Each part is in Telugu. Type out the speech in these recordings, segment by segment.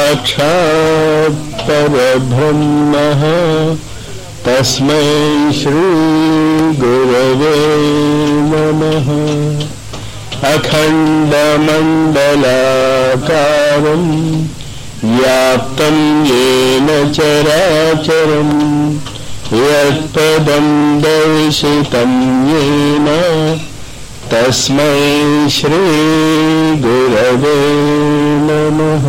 साक्षात् परब्रह्मः तस्मै श्रीगुरवे नमः अखण्डमण्डलाकारम् व्याप्तं येन चराचरम् यत्पदं दर्शितं येन तस्मै श्रीगुरवे नमः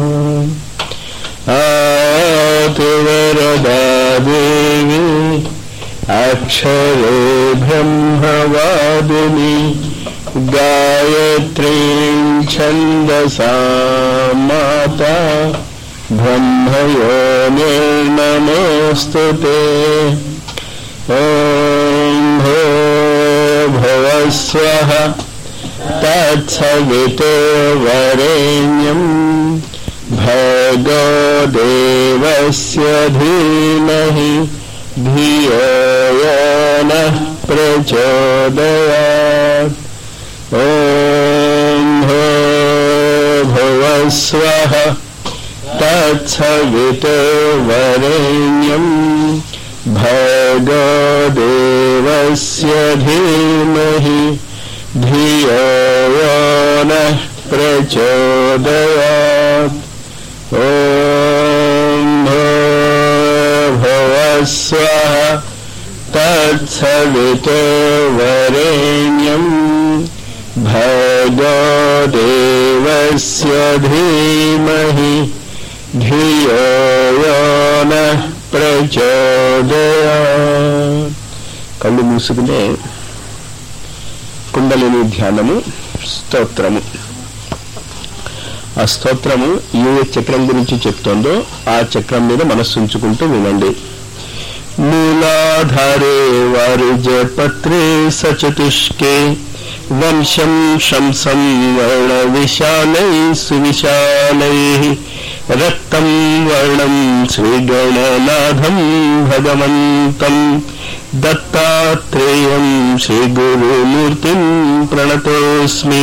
आतिवरदा देवी अक्षरे ब्रह्मवादिनी गायत्रीं छन्दसा माता ब्रह्मयोनिर्नमोऽस्तु ते ॐ भो भवस्वः तत्सवितो वरेण्यम् भगो देवस्य धीमहि धियो यो नः प्रचोदयात् ॐ भो भुवस्वः तत्सवितो वरेण्यम् भगो देवस्य धीमहि धियो यो नः प्रचोदयात् ॐ भो भुवस्वः तत्सवितो वरेण्यम् भगो देवस्य धीमहि धियो यो नः ప్రచోదయాత్ కళ్ళు మూసుకునే కుండలిని ధ్యానము స్తోత్రము ఆ స్తోత్రము ఏ చక్రం గురించి చెప్తోందో ఆ చక్రం మీద మనస్సు ఉంచుకుంటూ వినండి మూలాధారే వారిజ పత్రే సచతుష్కే వంశం శంసం వర్ణ విశాలై సువిశాలై రక్తం వర్ణం శ్రీగణనాథం భగవంతం దత్తాత్రేయం శ్రీగురుమూర్తిం ప్రణతోస్మి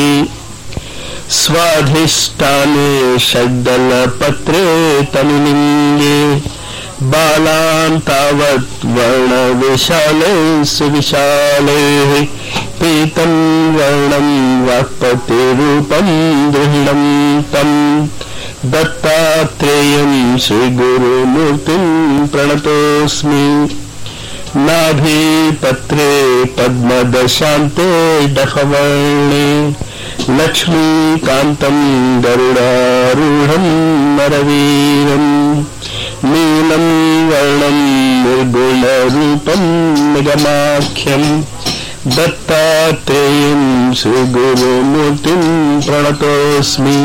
స్వాధిష్టానే షడ్దలపత్రే తమిలింగే బాలాన్ తావత్ వర్ణ విశాలై సువిశాలై పీతం వర్ణం వాక్పతి రూపం దృఢం తం దత్తాత్రేయం శ్రీగురుమూర్తిం ప్రణతోస్మి నాభీపత్రే పద్మదశాంతే డఫవర్ణే లక్ష్మీకాంతం గరుడారూఢం నరవీరం నీలం వర్ణం నిర్గుణరూపం నిగమాఖ్యం దత్తాత్రేయం శ్రీగురుమూర్తిం ప్రణతోస్మి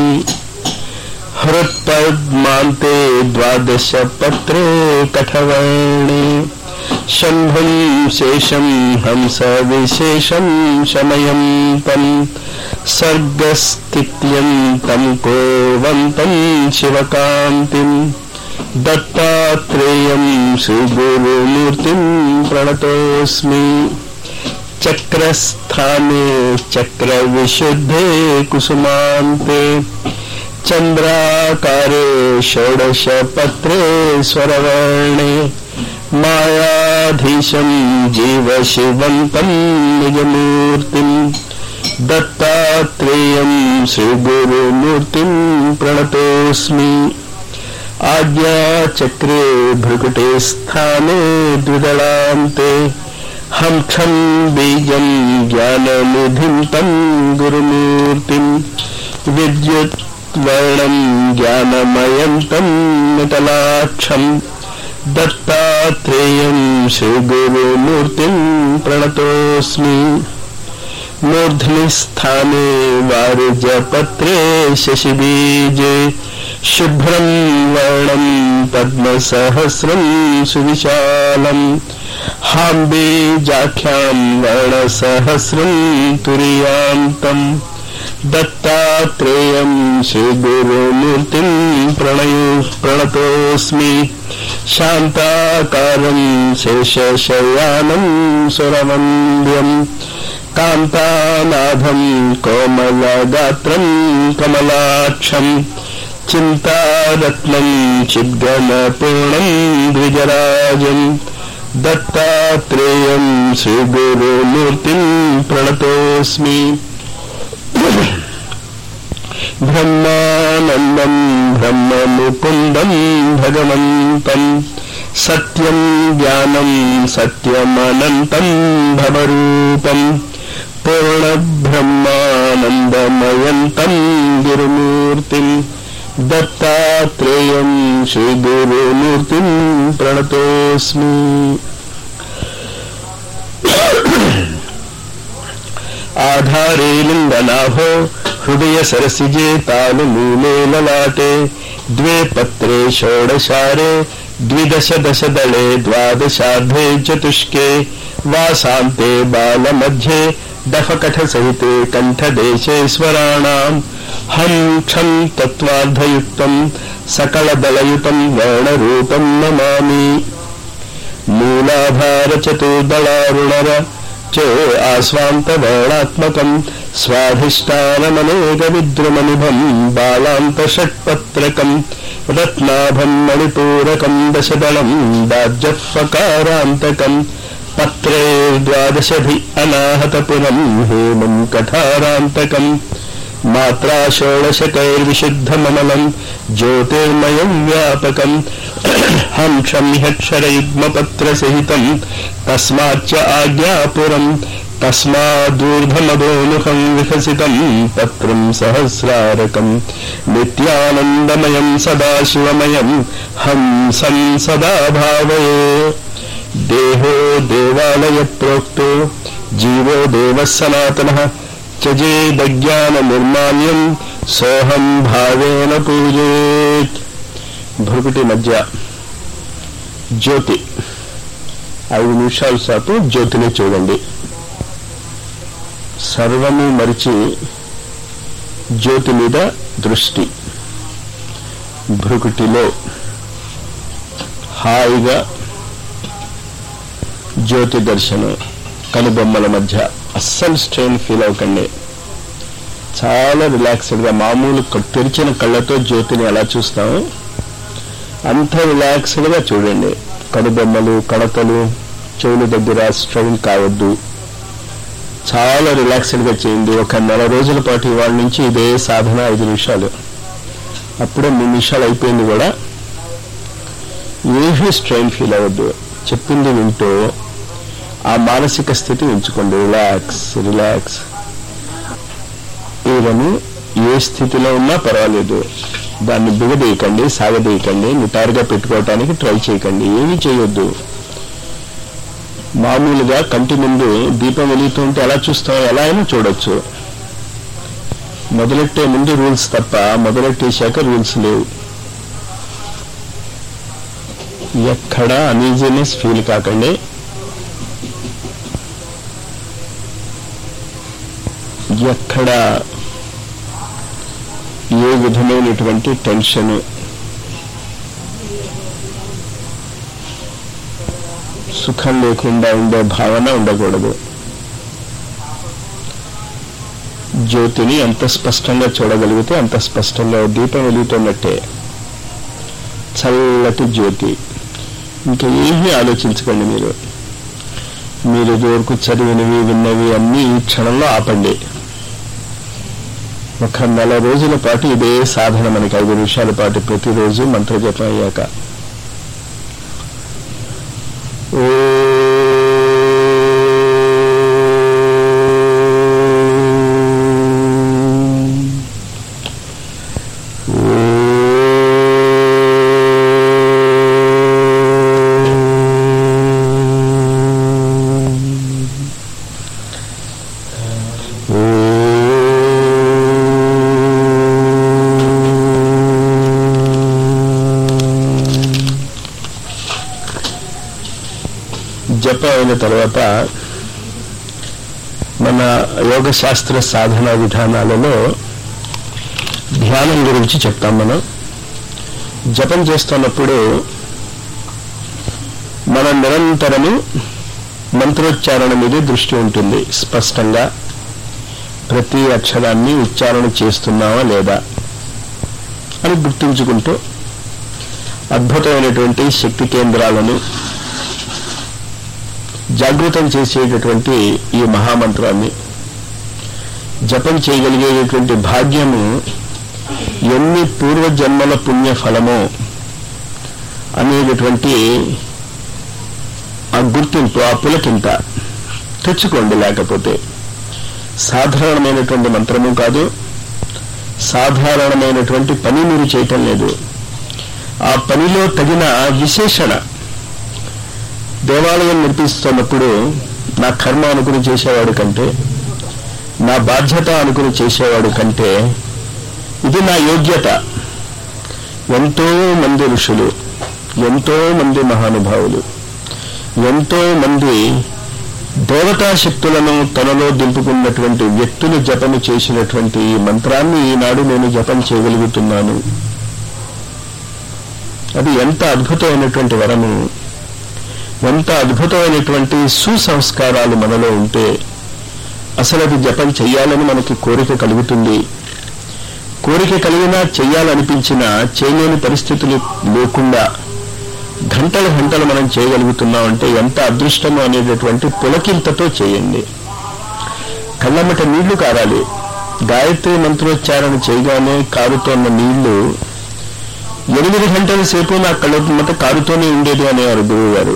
హృత్పద్మాంతే ద్వాదశ పత్రే కఠవర్ణే శంభుం శేషం హంస విశేషం శమయం తం సర్గస్థిత్యం తం కోవంతం శివకాంతిం దత్తాత్రేయం శ్రీగురుమూర్తిం ప్రణతోస్మి చక్రస్థానే చక్రవిశుద్ధే కుసుమాంతే చంద్రాకారే షోడశపత్రే స్వరవర్ణే మాయాధీశం జీవశివంతం నిజమూర్తిం దత్తాత్రేయం శ్రీగురుమూర్తిం ప్రణతోస్మి ఆజ్ఞాచక్రే భృకుటే స్థానే ద్విదళాంతే హంక్షం బీజం జ్ఞాననిధిం తం గురుమూర్తిం విద్యుత్ వర్ణం జ్ఞానమయం తం నితలాక్షం దత్తాత్రేయం శ్రీగురుమూర్తిం ప్రణతోస్మి మూర్ధ్ని స్థానే వారుజపత్రే శశిబీజే శుభ్రం వర్ణం పద్మసహస్రం సువిశాలం హాంబీజాఖ్యాం వర్ణసహస్రం తురియాంతం దత్తాత్రేయం శ్రీగురుమూర్తిం ప్రణయు ప్రణతోస్మి శాంతాకారం శేషశయానం సురవంద్యం కాంతానాథం కోమలగాత్రం కమలాక్షం చింతారత్నం చిద్గణపూర్ణం ద్విజరాజం దత్తాత్రేయం శ్రీగురుమూర్తిం ప్రణతోస్మి బ్రహ్మానందం బ్రహ్మముకుందం భగవంతం సత్యం జ్ఞానం సత్యమనంతం భవరూపం పూర్ణబ్రహ్మానందమయంతం గురుమూర్తిం దత్తాత్రేయం శ్రీగురుమూర్తిం ప్రణతోస్మి ఆధారే లింగనాభో హృదయ సరసిజే తాను మూలే లలాటే ద్వే పత్రే షోడశారే ద్విదశ దశ దళే ద్వాదశార్ధే చతుష్కే వాసాంతే బాలమధ్యే డఫకఠ సహితే కంఠదేశేశ్వరాణాం హం క్షం తత్వార్ధయుక్తం సకలదళయుతం వర్ణరూపం నమామి మూలాధార చతుర్దళారుణర చే ఆస్వాంతవర్ణాత్మకం స్వాధిష్టానమనేక విద్రుమనిభం బాలాంత షట్పత్రకం రత్నాభం మణిపూరకం దశదళం దాజ్యఫకారాంతకం పత్రే ద్వాదశభి అనాహతపురం హేమం కఠారాంతకం మాత్రా షోడశకైర్విశుద్ధమమలం జ్యోతిర్మయం వ్యాపకం హంక్షం హ్యక్షరయుగ్మపత్రసహితం తస్మాచ్చ ఆజ్ఞాపురం తస్మాదూర్ధమదోముఖం వికసితం పత్రం సహస్రారకం నిత్యానందమయం సదాశివమయం హంసం సదా భావయే దేహో దేవాలయ ప్రోక్తో జీవో దేవ సనాతన త్యజేదజ్ఞాన నిర్మాల్యం సోహం భావేన పూజేత్ భృకుటి మధ్య జ్యోతి ఐదు నిమిషాల సేపు జ్యోతిని చూడండి సర్వము మరిచి జ్యోతి మీద దృష్టి భృకుటిలో హాయిగా జ్యోతి దర్శనం కనుబొమ్మల మధ్య అస్సలు స్ట్రెయిన్ ఫీల్ అవ్వకండి చాలా రిలాక్స్డ్గా మామూలు క- తెరిచిన కళ్ళతో జ్యోతిని ఎలా చూస్తామో అంత రిలాక్స్డ్గా చూడండి కనుబొమ్మలు కడతలు చెవుల దగ్గర స్ట్రెయిన్ కావద్దు చాలా రిలాక్స్డ్గా చేయండి ఒక నెల రోజుల పాటు ఇవాళ నుంచి ఇదే సాధన ఐదు నిమిషాలు అప్పుడే మూడు నిమిషాలు అయిపోయింది కూడా ఏమీ స్ట్రెయిన్ ఫీల్ అవ్వద్దు చెప్పింది వింటూ ఆ మానసిక స్థితి ఉంచుకోండి రిలాక్స్ రిలాక్స్ ఈవెన్ ఏ స్థితిలో ఉన్నా పర్వాలేదు దాన్ని బిగదీయకండి సాగదీయకండి నిటారుగా పెట్టుకోవటానికి ట్రై చేయకండి ఏమీ చేయొద్దు మామూలుగా కంటి ముందు దీపం వెలుగుతుంటే ఎలా చూస్తాం ఎలా అయినా చూడొచ్చు మొదలెట్టే ముందు రూల్స్ తప్ప మొదలెట్టేశాక రూల్స్ లేవు ఎక్కడ అనీజీనెస్ ఫీల్ కాకండి ఎక్కడ ఏ విధమైనటువంటి టెన్షన్ సుఖం లేకుండా ఉండే భావన ఉండకూడదు జ్యోతిని ఎంత స్పష్టంగా చూడగలిగితే అంత స్పష్టంగా దీపం వెలుగుతున్నట్టే చల్లటి జ్యోతి ఇంకా ఏమీ ఆలోచించకండి మీరు మీరు ఇదివరకు చదివినవి విన్నవి అన్నీ ఈ క్షణంలో ఆపండి ఒక నెల రోజుల పాటు ఇదే సాధన మనకి ఐదు నిమిషాల పాటు ప్రతిరోజు మంత్రజపం అయ్యాక జపం అయిన తర్వాత మన యోగ శాస్త్ర సాధన విధానాలలో ధ్యానం గురించి చెప్తాం మనం జపం చేస్తున్నప్పుడు మనం నిరంతరము మంత్రోచ్చారణ మీద దృష్టి ఉంటుంది స్పష్టంగా ప్రతి అక్షరాన్ని ఉచ్చారణ చేస్తున్నావా లేదా అని గుర్తుంచుకుంటూ అద్భుతమైనటువంటి శక్తి కేంద్రాలను జాగృతం చేసేటటువంటి ఈ మహామంత్రాన్ని జపం చేయగలిగేటటువంటి భాగ్యము ఎన్ని పూర్వజన్మల పుణ్య ఫలమో అనేటటువంటి ఆ గుర్తింపు ఆ పులకింత తెచ్చుకోండి లేకపోతే సాధారణమైనటువంటి మంత్రము కాదు సాధారణమైనటువంటి పని మీరు చేయటం లేదు ఆ పనిలో తగిన విశేషణ దేవాలయం నిర్మిస్తున్నప్పుడు నా కర్మ అనుకుని చేసేవాడు కంటే నా బాధ్యత అనుకుని చేసేవాడు కంటే ఇది నా యోగ్యత ఎంతో మంది ఋషులు ఎంతో మంది మహానుభావులు ఎంతో మంది దేవతా శక్తులను తనలో దింపుకున్నటువంటి వ్యక్తులు జపము చేసినటువంటి ఈ మంత్రాన్ని ఈనాడు నేను జపం చేయగలుగుతున్నాను అది ఎంత అద్భుతమైనటువంటి వరము ఎంత అద్భుతమైనటువంటి సుసంస్కారాలు మనలో ఉంటే అసలు అది జపం చెయ్యాలని మనకి కోరిక కలుగుతుంది కోరిక కలిగినా చెయ్యాలనిపించినా చేయలేని పరిస్థితులు లేకుండా గంటలు గంటలు మనం చేయగలుగుతున్నాం అంటే ఎంత అదృష్టము అనేటటువంటి పులకింతతో చేయండి కళ్ళమ్మట నీళ్లు కారాలి గాయత్రి మంత్రోచ్చారణ చేయగానే కారుతోన్న నీళ్లు ఎనిమిది గంటల సేపు నా కళ్ళమ్మట కారుతోనే ఉండేది అనేవారు గురువు గారు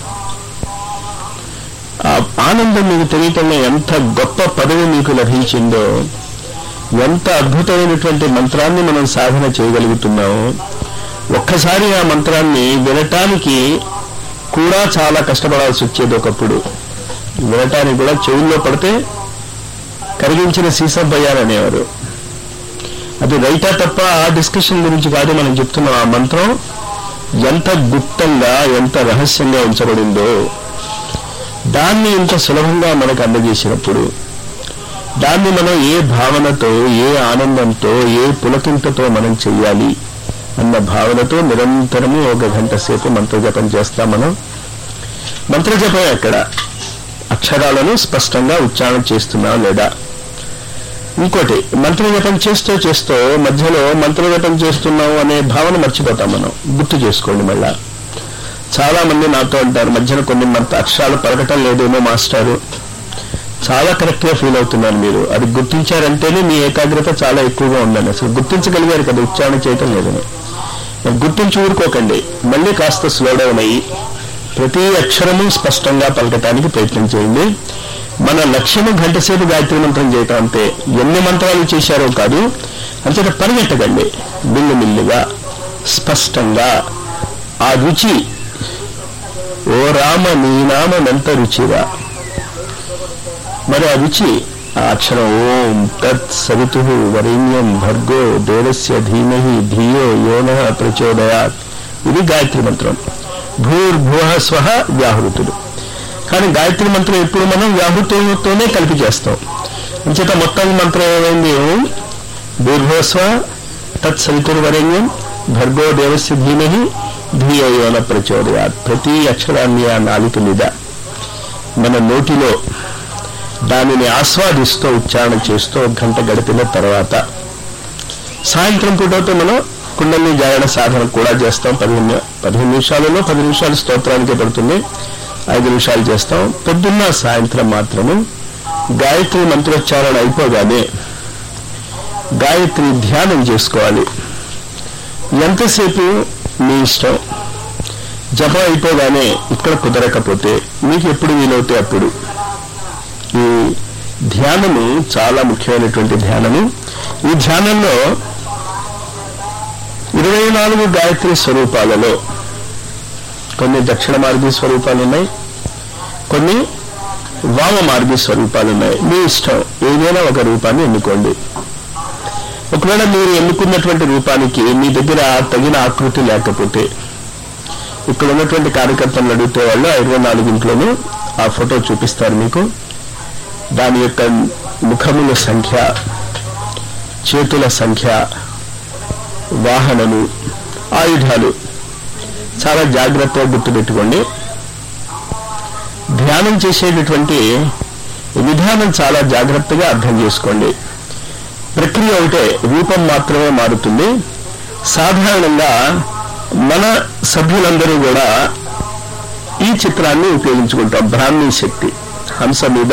ఆ ఆనందం మీకు తెలియటంలో ఎంత గొప్ప పదవి మీకు లభించిందో ఎంత అద్భుతమైనటువంటి మంత్రాన్ని మనం సాధన చేయగలుగుతున్నామో ఒక్కసారి ఆ మంత్రాన్ని వినటానికి కూడా చాలా కష్టపడాల్సి వచ్చేది ఒకప్పుడు వినటానికి కూడా చెవుల్లో పడితే కరిగించిన సీసబ్బయ్యారనేవారు అది రైటా తప్ప ఆ డిస్కషన్ గురించి కాదు మనం చెప్తున్నాం ఆ మంత్రం ఎంత గుప్తంగా ఎంత రహస్యంగా ఉంచబడిందో దాన్ని ఇంత సులభంగా మనకు అందజేసినప్పుడు దాన్ని మనం ఏ భావనతో ఏ ఆనందంతో ఏ పులకింతతో మనం చెయ్యాలి అన్న భావనతో నిరంతరము ఒక గంట సేపు మంత్రజపం చేస్తాం మనం మంత్రజపం ఎక్కడ అక్షరాలను స్పష్టంగా ఉచ్చారణ చేస్తున్నాం లేదా ఇంకోటి మంత్రజపం చేస్తూ చేస్తూ మధ్యలో మంత్రజపం చేస్తున్నాం అనే భావన మర్చిపోతాం మనం గుర్తు చేసుకోండి మళ్ళా చాలా మంది నాతో అంటారు మధ్యన కొన్ని మంత్ర అక్షరాలు పలకటం లేదేమో మాస్టారు చాలా కరెక్ట్ గా ఫీల్ అవుతున్నారు మీరు అది గుర్తించారంటేనే మీ ఏకాగ్రత చాలా ఎక్కువగా ఉందని అసలు గుర్తించగలిగారు కదా ఉచ్చారణ చేయటం లేదని మరి గుర్తించి ఊరుకోకండి మళ్ళీ కాస్త స్లో డౌన్ అయ్యి ప్రతి అక్షరము స్పష్టంగా పలకటానికి ప్రయత్నం చేయండి మన లక్ష్యము గంట సేపు గాయత్రి మంత్రం చేయటం అంతే ఎన్ని మంత్రాలు చేశారో కాదు అంతేత పరిగెట్టకండి మిల్లుమిల్లుగా స్పష్టంగా ఆ రుచి ఓ రామ నీ నామెంత రుచిరా మరి ఆ రుచి ఆ అక్షరం ఓం తత్ సవితు వరేణ్యం భర్గో దేవస్య ధీమహి ధియో యోన ప్రచోదయాత్ ఇది గాయత్రి మంత్రం భూర్భువ స్వహ వ్యాహృతులు కానీ గాయత్రి మంత్రం ఎప్పుడు మనం వ్యాహృతులతోనే కలిపి చేస్తాం అంచేత మొత్తం మంత్రం ఏమైంది ఓం భూర్భువ స్వ తత్ సవితుర్వరేణ్యం భర్గో దేవస్య ధీమహి ధియో యోన ప్రచోదయాత్ ప్రతి అక్షరాన్ని ఆ నాలుక మీద మన నోటిలో దానిని ఆస్వాదిస్తూ ఉచ్చారణ చేస్తూ ఒక గంట గడిపిన తర్వాత సాయంత్రం పూటతో మనం కుండలి జాగరణ సాధన కూడా చేస్తాం పదిహేను పదిహేను నిమిషాలలో పది నిమిషాలు స్తోత్రానికే పడుతుంది ఐదు నిమిషాలు చేస్తాం పొద్దున్న సాయంత్రం మాత్రము గాయత్రి మంత్రోచ్చారణ అయిపోగానే గాయత్రి ధ్యానం చేసుకోవాలి ఎంతసేపు మీ ఇష్టం జపం అయిపోగానే ఇక్కడ కుదరకపోతే మీకు ఎప్పుడు వీలవుతే అప్పుడు ఈ ధ్యానము చాలా ముఖ్యమైనటువంటి ధ్యానము ఈ ధ్యానంలో ఇరవై నాలుగు గాయత్రి స్వరూపాలలో కొన్ని దక్షిణ మార్గీ స్వరూపాలు ఉన్నాయి కొన్ని వామ మార్గీ స్వరూపాలు ఉన్నాయి మీ ఇష్టం ఏదైనా ఒక రూపాన్ని ఎన్నుకోండి ఒకవేళ మీరు ఎన్నుకున్నటువంటి రూపానికి మీ దగ్గర తగిన ఆకృతి లేకపోతే ఇక్కడ ఉన్నటువంటి కార్యకర్తలను అడిగితే వాళ్ళు ఇరవై నాలుగింట్లోనూ ఆ ఫోటో చూపిస్తారు మీకు దాని యొక్క ముఖముల సంఖ్య చేతుల సంఖ్య వాహనలు ఆయుధాలు చాలా జాగ్రత్తగా గుర్తుపెట్టుకోండి ధ్యానం చేసేటటువంటి విధానం చాలా జాగ్రత్తగా అర్థం చేసుకోండి ప్రక్రియ ఒకటే రూపం మాత్రమే మారుతుంది సాధారణంగా మన సభ్యులందరూ కూడా ఈ చిత్రాన్ని ఉపయోగించుకుంటాం బ్రాహ్మీ శక్తి హంస మీద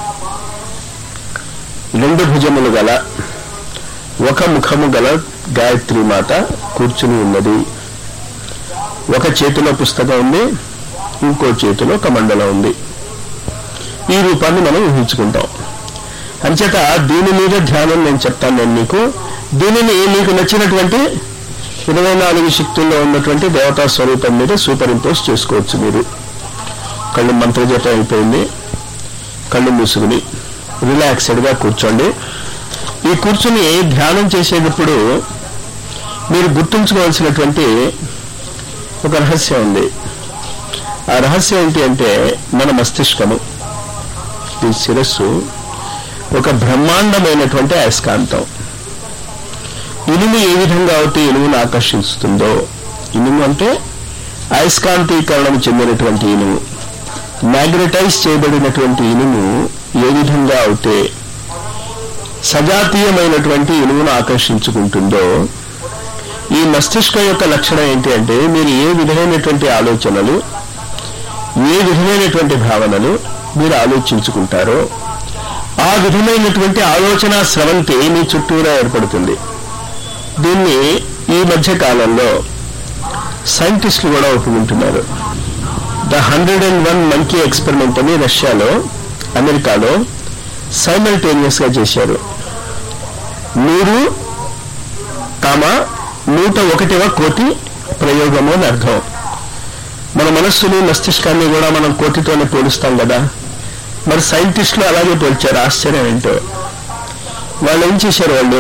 రెండు భుజములు గల ఒక ముఖము గల గాయత్రి మాత కూర్చుని ఉన్నది ఒక చేతిలో పుస్తకం ఉంది ఇంకో చేతిలో కమండలం ఉంది ఈ రూపాన్ని మనం ఊహించుకుంటాం అంచేత దీని మీద ధ్యానం నేను చెప్తాను నేను మీకు దీనిని మీకు నచ్చినటువంటి ఇరవై నాలుగు శక్తుల్లో ఉన్నటువంటి దేవతా స్వరూపం మీద సూపర్ ఇంపోజ్ చేసుకోవచ్చు మీరు కళ్ళు మంత్రజపం అయిపోయింది కళ్ళు మూసుకుని రిలాక్స్డ్గా కూర్చోండి ఈ కూర్చుని ధ్యానం చేసేటప్పుడు మీరు గుర్తుంచుకోవాల్సినటువంటి ఒక రహస్యం ఉంది ఆ రహస్యం ఏంటి అంటే మన మస్తిష్కము ఈ శిరస్సు ఒక బ్రహ్మాండమైనటువంటి అయస్కాంతం ఇనుము ఏ విధంగా అయితే ఇనుమును ఆకర్షిస్తుందో ఇనుము అంటే అయస్కాంతీకరణం చెందినటువంటి ఇనుము మ్యాగ్నటైజ్ చేయబడినటువంటి ఇనుము ఏ విధంగా అయితే సజాతీయమైనటువంటి ఇనుమును ఆకర్షించుకుంటుందో ఈ మస్తిష్కం యొక్క లక్షణం ఏంటి అంటే మీరు ఏ విధమైనటువంటి ఆలోచనలు ఏ విధమైనటువంటి భావనలు మీరు ఆలోచించుకుంటారో ఆ విధమైనటువంటి ఆలోచన స్రవంతి మీ చుట్టూరా ఏర్పడుతుంది దీన్ని ఈ మధ్య కాలంలో సైంటిస్టులు కూడా ఒప్పుకుంటున్నారు the hundred and one monkey experiment అని రష్యాలో అమెరికాలో సైమల్టేనియస్ గా చేశారు నూరు కామ నూట ఒకటివ కోటి ప్రయోగము అని అర్థం మన మనస్సుని మస్తిష్కాన్ని కూడా మనం కోటితోనే పోలుస్తాం కదా మరి సైంటిస్టులు అలాగే పోల్చారు ఆశ్చర్యం ఏంటో వాళ్ళు ఏం చేశారు వాళ్ళు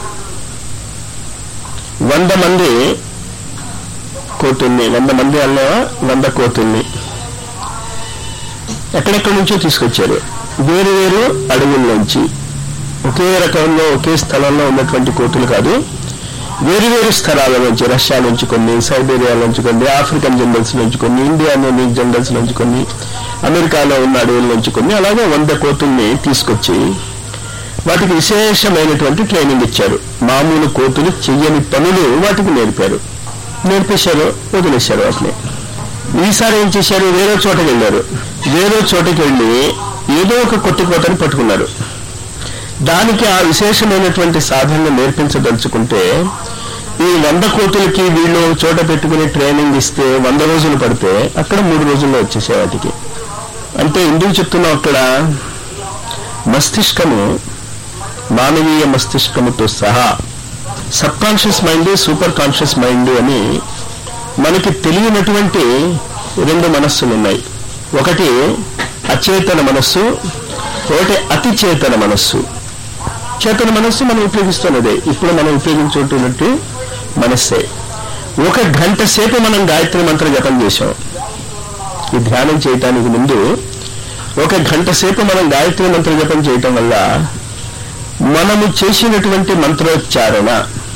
వంద మంది కోతుల్ని వంద మంది అన్న వంద కోతుల్ని ఎక్కడెక్కడి నుంచో తీసుకొచ్చారు వేరు వేరు అడవుల్లోంచి ఒకే రకంలో ఒకే స్థలంలో ఉన్నటువంటి కోతులు కాదు వేరు వేరు స్థలాల నుంచి రష్యా నుంచి కొన్ని సైబేరియా నుంచి కొన్ని ఆఫ్రికన్ జంగల్స్ నుంచి కొన్ని ఇండియాలోని జంగల్స్ నుంచి కొన్ని అమెరికాలో ఉన్న అడవుల నుంచి కొన్ని అలాగే వంద కోతుల్ని తీసుకొచ్చి వాటికి విశేషమైనటువంటి ట్రైనింగ్ ఇచ్చారు మామూలు కోతులు చెయ్యని పనులు వాటికి నేర్పారు నేర్పేశారు వదిలేశారు వాటిని ఈసారి ఏం చేశారు వేరే చోటకి వెళ్ళారు వేరే చోటకి వెళ్ళి ఏదో ఒక కొట్టి కోతని పట్టుకున్నారు దానికి ఆ విశేషమైనటువంటి సాధనను నేర్పించదలుచుకుంటే ఈ వంద కోతులకి వీళ్ళు ఒక చోట పెట్టుకుని ట్రైనింగ్ ఇస్తే వంద రోజులు పడితే అక్కడ మూడు రోజుల్లో వచ్చేసే వాటికి అంటే ఎందుకు చెప్తున్నాం అక్కడ మస్తిష్కము మానవీయ మస్తిష్కముతో సహా subconscious mind superconscious mind అని మనకి తెలియనటువంటి రెండు మనస్సులు ఉన్నాయి ఒకటి అచేతన మనస్సు ఒకటి అతి చేతన మనస్సు చేతన మనస్సు మనం ఉపయోగిస్తున్నదే ఇప్పుడు మనం ఉపయోగించుకుంటున్నట్టు మనస్సే ఒక గంట సేపు మనం గాయత్రి మంత్ర జపం చేశాం ఈ ధ్యానం చేయటానికి ముందు ఒక గంట సేపు మనం గాయత్రి మంత్ర జపం చేయటం వల్ల మనము చేసినటువంటి మంత్రోచ్చారణ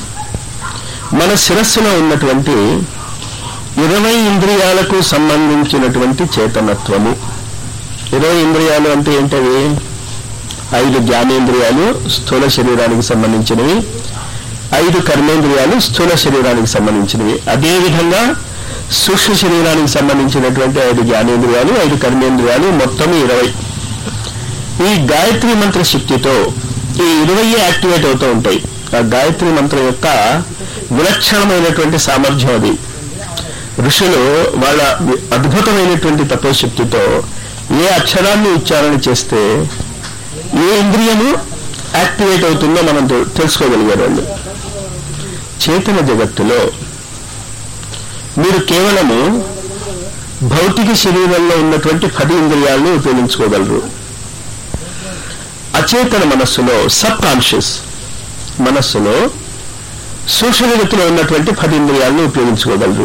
మన శిరస్సులో ఉన్నటువంటి ఇరవై ఇంద్రియాలకు సంబంధించినటువంటి చేతనత్వము ఇరవై ఇంద్రియాలు అంటే ఏంటవి ఐదు జ్ఞానేంద్రియాలు స్థూల శరీరానికి సంబంధించినవి ఐదు కర్మేంద్రియాలు స్థూల శరీరానికి సంబంధించినవి అదేవిధంగా సూక్ష్మ శరీరానికి సంబంధించినటువంటి ఐదు జ్ఞానేంద్రియాలు ఐదు కర్మేంద్రియాలు మొత్తం ఇరవై ఈ గాయత్రి మంత్ర శక్తితో ఈ ఇరవై యాక్టివేట్ అవుతూ ఉంటాయి ఆ గాయత్రి మంత్రం యొక్క విలక్షణమైనటువంటి సామర్థ్యం అది ఋషులు వాళ్ళ అద్భుతమైనటువంటి తత్వశక్తితో ఏ అక్షరాన్ని ఉచ్చారణ చేస్తే ఏ ఇంద్రియము యాక్టివేట్ అవుతుందో మనం తె- తెలుసుకోగలిగారు వాళ్ళు చేతన జగత్తులో మీరు కేవలము భౌతిక శరీరంలో ఉన్నటువంటి పది ఇంద్రియాలను ఉపయోగించుకోగలరు అచేతన మనస్సులో సబ్ కాన్షియస్ మనస్సులో సూక్ష్మ జగత్తులో ఉన్నటువంటి పది ఇంద్రియాలను ఉపయోగించుకోగలరు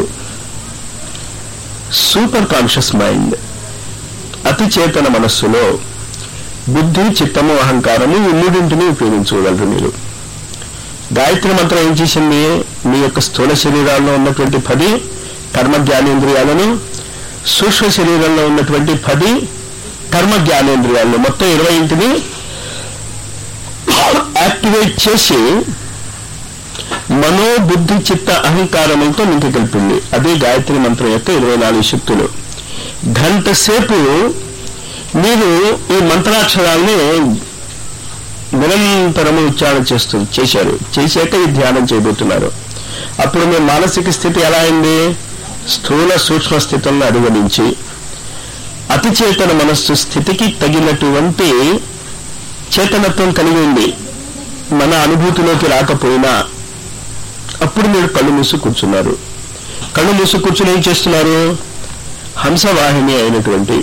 సూపర్ కాన్షియస్ మైండ్ అతి చేతన మనస్సులో బుద్ధి చిత్తము అహంకారము ఈ మూడింటిని ఉపయోగించుకోగలరు మీరు గాయత్రి మంత్రం ఏం చేసింది మీ యొక్క స్థూల శరీరాల్లో ఉన్నటువంటి పది కర్మ జ్ఞానేంద్రియాలను సూక్ష్మ శరీరంలో ఉన్నటువంటి పది కర్మ జ్ఞానేంద్రియాలను మొత్తం ఇరవై ఇంటిని యాక్టివేట్ చేసి మనో బుద్ధి చిత్త అహంకారములతో నింపి కలిపింది అదే గాయత్రి మంత్రం యొక్క ఇరవై నాలుగు శక్తులు గంట సేపు మీరు ఈ మంత్రాక్షరాల్ని నిరంతరము ఉచ్చారణ చేస్తూ చేశారు చేశాక ఈ ధ్యానం చేయబోతున్నారు అప్పుడు మీ మానసిక స్థితి ఎలా అయింది స్థూల సూక్ష్మ స్థితులను అధిగమించి అతి చేతన మనస్సు స్థితికి తగినటువంటి చేతనత్వం కలిగి ఉంది మన అనుభూతిలోకి రాకపోయినా అప్పుడు మీరు కళ్ళు మూసి కూర్చున్నారు కళ్ళు మూసి కూర్చుని ఏం చేస్తున్నారు హంసవాహిని అయినటువంటి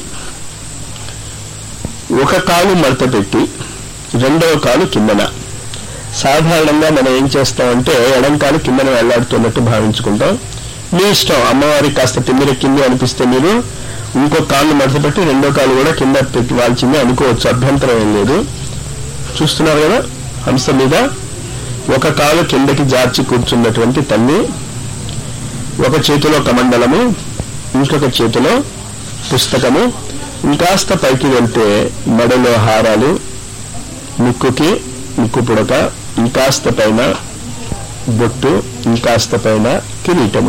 ఒక కాలు మడత పెట్టి రెండవ కాలు కిందన సాధారణంగా మనం ఏం చేస్తామంటే ఎడం కాలు కిందన వెళ్లాడుతున్నట్టు భావించుకుంటాం మీ ఇష్టం అమ్మవారికి కాస్త తిమ్మిరెక్కింది అనిపిస్తే మీరు ఇంకో కాళ్ళు మడత పెట్టి రెండో కాలు కూడా కింద పెట్టి వాల్చింది అనుకోవచ్చు అభ్యంతరం ఏం లేదు చూస్తున్నారు కదా హంస మీద ఒక కాలు కిందకి జార్చి కూర్చున్నటువంటి తల్లి ఒక చేతిలో కమండలము ఇంకొక చేతిలో పుస్తకము ఇంకాస్త పైకి వెళ్తే మెడలో హారాలు ముక్కుకి ముక్కు పుడక ఇంకాస్త పైన బొట్టు ఇంకాస్త పైన కిరీటము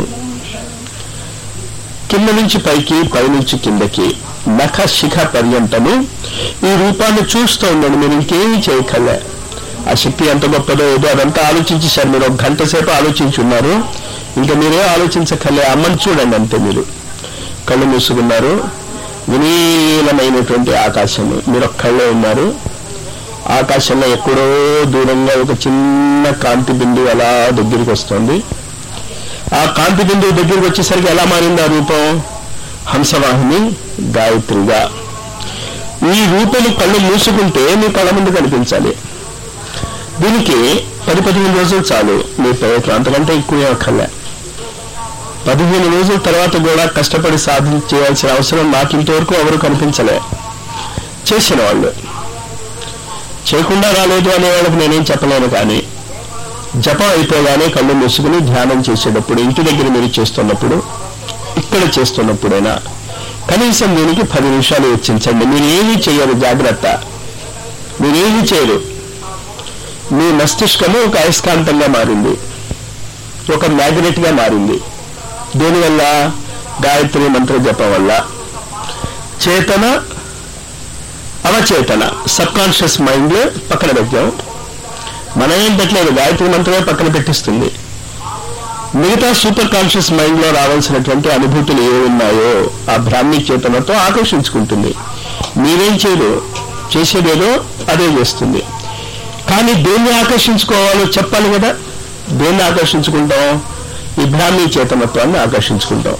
కింద నుంచి పైకి పైనుంచి కిందకి నఖ శిఖ పర్యంతము ఈ రూపాన్ని చూస్తూ ఉండండి మీరు ఇంకేమీ చేయకలే ఆ శక్తి ఎంత గొప్పదో ఏదో అదంతా ఆలోచించేశారు మీరు ఒక గంట సేపు ఆలోచించున్నారు ఇంకా మీరే ఆలోచించకలే అమ్మని చూడండి అంతే మీరు కళ్ళు మూసుకున్నారు వినీలమైనటువంటి ఆకాశము మీరు ఒక్కళ్ళే ఉన్నారు ఆకాశంలో ఎక్కడో దూరంగా ఒక చిన్న కాంతి బిందువు అలా దగ్గరికి వస్తుంది ఆ కాంతి బిందువు దగ్గరికి వచ్చేసరికి ఎలా మారింది ఆ రూపం హంసవాహిని గాయత్రిగా ఈ రూపం కళ్ళు మూసుకుంటే మీ కళ్ళ ముందు కనిపించాలి దీనికి పది పదిహేను రోజులు చాలు మీ ప్రయత్నం అంతకంటే ఎక్కువ అక్కర్లే పదిహేను రోజుల తర్వాత కూడా కష్టపడి సాధన చేయాల్సిన అవసరం నాకు ఇంతవరకు ఎవరు కనిపించలే చేసిన వాళ్ళు చేయకుండా రాలేదు అనే వాళ్ళకి నేనేం చెప్పలేను కానీ జపం అయిపోగానే కళ్ళు మూసుకుని ధ్యానం చేసేటప్పుడు ఇంటి దగ్గర మీరు చేస్తున్నప్పుడు ఇక్కడ చేస్తున్నప్పుడైనా కనీసం దీనికి పది నిమిషాలు వెచ్చించండి మీరు ఏమీ చేయరు జాగ్రత్త మీరేమీ చేయరు మీ మస్తిష్కము ఒక అయస్కాంతంగా మారింది ఒక మ్యాగ్నెట్ గా మారింది దేనివల్ల గాయత్రి మంత్ర జపం వల్ల చేతన అవచేతన సబ్ కాన్షియస్ మైండ్ పక్కన పెట్టాం మనం ఏం పెట్టలేదు గాయత్రి మంత్రమే పక్కన పెట్టిస్తుంది మిగతా సూపర్ కాన్షియస్ మైండ్ లో రావాల్సినటువంటి అనుభూతులు ఏ ఉన్నాయో ఆ బ్రాహ్మీ చేతనతో ఆకర్షించుకుంటుంది మీరేం చేయరు చేసేదేదో అదే చేస్తుంది కానీ దేన్ని ఆకర్షించుకోవాలో చెప్పాలి కదా దేన్ని ఆకర్షించుకుంటాం ఈ బ్రాహ్మీ చేతనత్వాన్ని ఆకర్షించుకుంటాం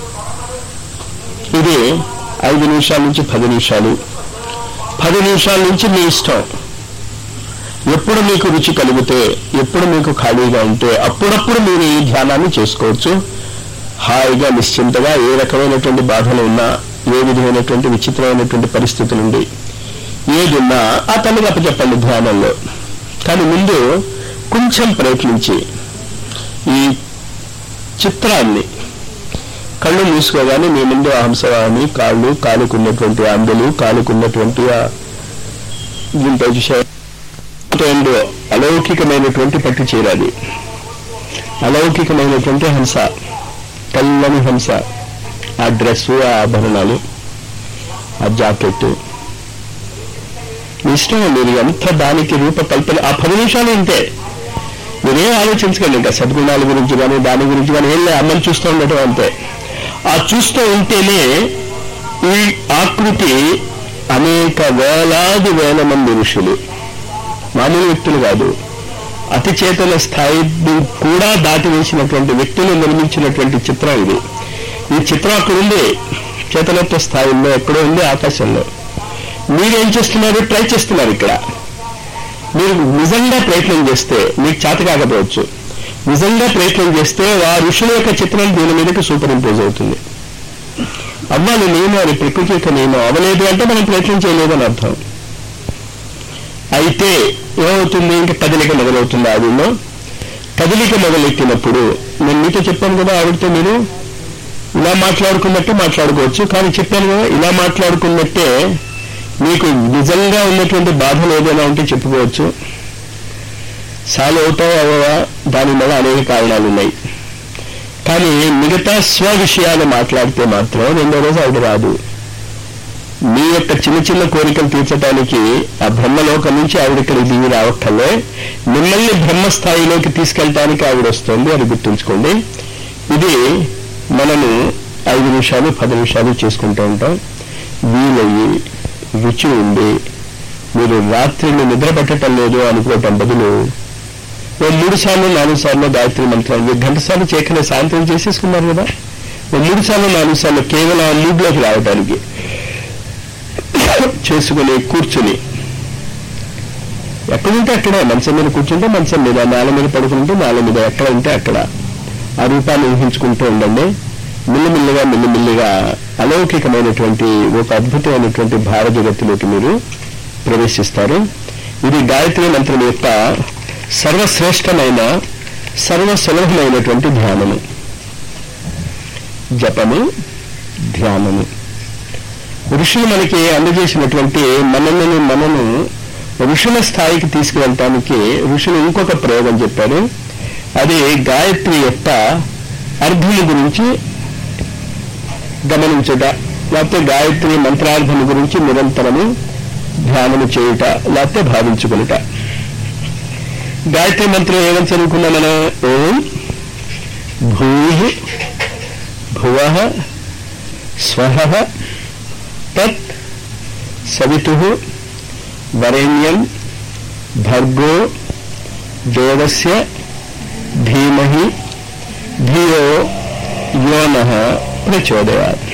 ఇది ఐదు నిమిషాల నుంచి పది నిమిషాలు పది నిమిషాల నుంచి మీ ఇష్టం ఎప్పుడు మీకు రుచి కలిగితే ఎప్పుడు మీకు ఖాళీగా ఉంటే అప్పుడప్పుడు మీరు ఈ ధ్యానాన్ని చేసుకోవచ్చు హాయిగా నిశ్చింతగా ఏ రకమైనటువంటి బాధలు ఉన్నా ఏ విధమైనటువంటి విచిత్రమైనటువంటి పరిస్థితులు ఉండి ఏది ఉన్నా ఆ తల్లికి అప్పచెప్పండి ధ్యానంలో కానీ ముందు కొంచెం ప్రయత్నించి ఈ చిత్రాన్ని కళ్ళు మూసుకోగానే మీ ముందు ఆ హంసవాణి కాళ్ళు కాలుకున్నటువంటి అందలు కాలుకున్నటువంటి ఆ దీంట్లో చూసే అండ్ అలౌకికమైనటువంటి పట్టు చీరాలి అలౌకికమైనటువంటి హంస తెల్లని హంస ఆ డ్రెస్సు ఆ ఆభరణాలు ఆ జాకెట్ మీ ఇష్టం మీరు ఎంత దానికి రూపకల్పన ఆ పది నిమిషాలు ఉంటే మీరేం ఆలోచించకండి ఇంకా సద్గుణాల గురించి కానీ దాని గురించి కానీ ఏం లేదు అమ్మని చూస్తూ ఉండటం అంతే ఆ చూస్తూ ఉంటేనే ఈ ఆకృతి అనేక వేలాది వేల మంది ఋషులు మామూలు వ్యక్తులు కాదు అతి చేతన స్థాయిని కూడా దాటి వేసినటువంటి వ్యక్తులు నిర్మించినటువంటి చిత్రం ఇది ఈ చిత్రం అక్కడ ఉంది చేతనత్వ స్థాయిలో ఎక్కడో ఉంది ఆకాశంలో మీరేం చేస్తున్నారు ట్రై చేస్తున్నారు ఇక్కడ మీరు నిజంగా ప్రయత్నం చేస్తే మీకు చేత కాకపోవచ్చు నిజంగా ప్రయత్నం చేస్తే ఆ ఋషుల యొక్క చిత్రం దీని మీదకి సూపర్ ఇంపోజ్ అవుతుంది అవ్వాలి నియమాలు ప్రకృతి యొక్క నియమం అవ్వలేదు అంటే మనం ప్రయత్నం చేయలేదని అర్థం అయితే ఏమవుతుంది ఇంక కదలిక మొదలవుతుంది ఆవిడలో కదలిక మొదలెట్టినప్పుడు నేను మీతో చెప్పాను కదా ఆవిడతో మీరు ఇలా మాట్లాడుకున్నట్టు మాట్లాడుకోవచ్చు కానీ చెప్పాను కదా ఇలా మాట్లాడుకున్నట్టే మీకు నిజంగా ఉన్నటువంటి బాధలు ఏదైనా ఉంటే చెప్పుకోవచ్చు సాలు అవుతావా అవవా దాని వల్ల అనేక కారణాలు ఉన్నాయి కానీ మిగతా స్వ విషయాలు మాట్లాడితే మాత్రం రెండో రోజు ఆవిడ రాదు మీ యొక్క చిన్న చిన్న కోరికలు తీర్చడానికి ఆ బ్రహ్మలోకం నుంచి ఆవిడ ఇక్కడ దిగి రావక్కర్లే మిమ్మల్ని బ్రహ్మస్థాయిలోకి తీసుకెళ్ళటానికి ఆవిడ వస్తుంది అది గుర్తుంచుకోండి ఇది మనము ఐదు నిమిషాలు పది నిమిషాలు చేసుకుంటూ ఉంటాం వీలయ్యి రుచి ఉండి మీరు రాత్రిని నిద్ర పట్టడం లేదు అనుకోవటం బదులు ఓ మూడు సార్లు నాలుగు సార్లు గాయత్రి మంత్రాలు గంట సార్లు చేయకనే సాయంత్రం చేసేసుకున్నారు కదా ఓ మూడు సార్లు నాలుగు సార్లు కేవలం ఆ మూడ్లోకి రావడానికి చేసుకుని కూర్చుని ఎక్కడుంటే అక్కడే మంచం మీద కూర్చుంటే మంచం మీద నేల మీద పడుకుంటే నేల మీద ఎక్కడ ఉంటే అక్కడ ఆ రూపాన్ని ఊహించుకుంటూ ఉండండి మిల్లిమిల్లిగా మిల్లిమిల్లిగా అలౌకికమైనటువంటి ఒక అద్భుతమైనటువంటి భార జగత్తులోకి మీరు ప్రవేశిస్తారు ఇది గాయత్రి మంత్రం యొక్క సర్వశ్రేష్టమైన సర్వ సులభమైనటువంటి ధ్యానము జపము ధ్యానము ఋషులు మనకి అందజేసినటువంటి మనల్ని మనను ఋషుల స్థాయికి తీసుకువెళ్ళటానికి ఋషులు ఇంకొక ప్రయోగం చెప్పారు అది గాయత్రి యొక్క అర్థము గురించి గమనించుట లేకపోతే గాయత్రి మంత్రార్థం గురించి నిరంతరము ధ్యానము చేయుట లేకపోతే భావించుకునుట గాయత్రి మంత్రం ఏమని చదువుకున్నా మనం ఓం భూ భువ స్వహ తత్ సవితు వరేణ్యం భర్గో దేవస్య ధీమహి ధియో యోన ప్రచోదయాత్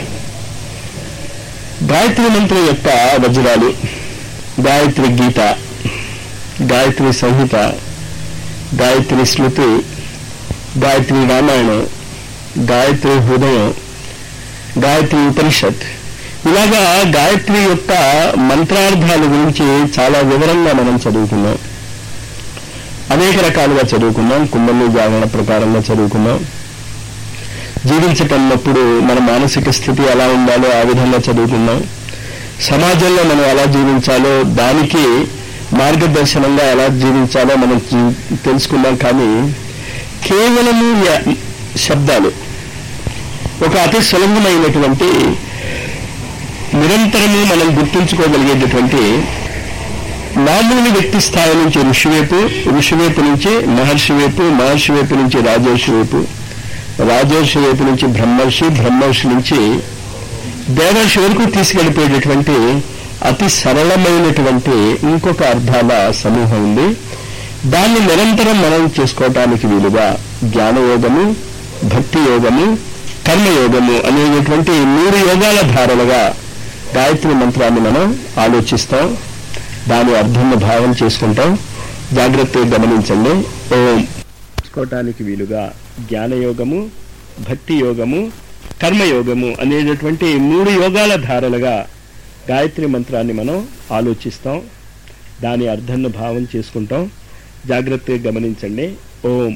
గాయత్రి మంత్రం యొక్క వజ్రాలు గాయత్రి గీత గాయత్రి సంహిత గాయత్రి స్మృతి గాయత్రి రామాయణం గాయత్రి హృదయం గాయత్రి ఉపనిషత్ ఇలాగా గాయత్రి యొక్క మంత్రార్థాల గురించి చాలా వివరంగా మనం చదువుకున్నాం అనేక రకాలుగా చదువుకున్నాం కుంభంలో జాగరణ ప్రకారంగా చదువుకున్నాం జీవించటన్నప్పుడు మన మానసిక స్థితి ఎలా ఉండాలో ఆ విధంగా చదువుకున్నాం సమాజంలో మనం ఎలా జీవించాలో దానికి మార్గదర్శనంగా ఎలా జీవించాలో మనం జీ- తెలుసుకున్నాం కానీ కేవలము య- శబ్దాలు ఒక అతి సులభమైనటువంటి నిరంతరము మనం గుర్తుంచుకోగలిగేటటువంటి మామూలు వ్యక్తి స్థాయి నుంచి ఋషి వైపు ఋషి వైపు నుంచి మహర్షి వైపు మహర్షి వైపు నుంచి రాజర్షి వైపు రాజర్షి వైపు నుంచి బ్రహ్మర్షి బ్రహ్మర్షి నుంచి దేవర్షి వరకు తీసుకెళ్ళిపోయేటటువంటి అతి సరళమైనటువంటి ఇంకొక అర్థాల సమూహం ఉంది దాన్ని నిరంతరం మనం చేసుకోవటానికి వీలుగా జ్ఞానయోగము భక్తి యోగము కర్మయోగము అనేటటువంటి మూడు యోగాల ధారలుగా గాయత్రి మంత్రాన్ని మనం ఆలోచిస్తాం దాని అర్థంలో భావం చేసుకుంటాం జాగ్రత్తగా గమనించండి ఓం చేసుకోవటానికి వీలుగా జ్ఞానయోగము భక్తి యోగము కర్మయోగము అనేటటువంటి మూడు యోగాల ధారలుగా గాయత్రి మంత్రాన్ని మనం ఆలోచిస్తాం దాని అర్థంను భావం చేసుకుంటాం జాగ్రత్తగా గమనించండి ఓం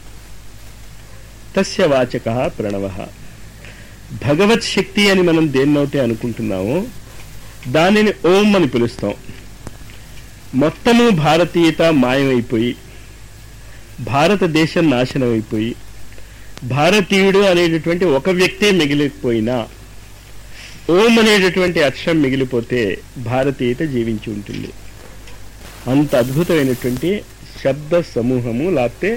తస్య వాచక ప్రణవ భగవత్ శక్తి అని మనం దేన్నైతే అనుకుంటున్నామో దానిని ఓం అని పిలుస్తాం మొత్తము భారతీయత మాయమైపోయి భారతదేశం నాశనం అయిపోయి భారతీయుడు అనేటటువంటి ఒక వ్యక్తే మిగిలిపోయినా ఓం అనేటటువంటి అక్షరం మిగిలిపోతే భారతీయత జీవించి ఉంటుంది అంత అద్భుతమైనటువంటి శబ్ద సమూహము లేకపోతే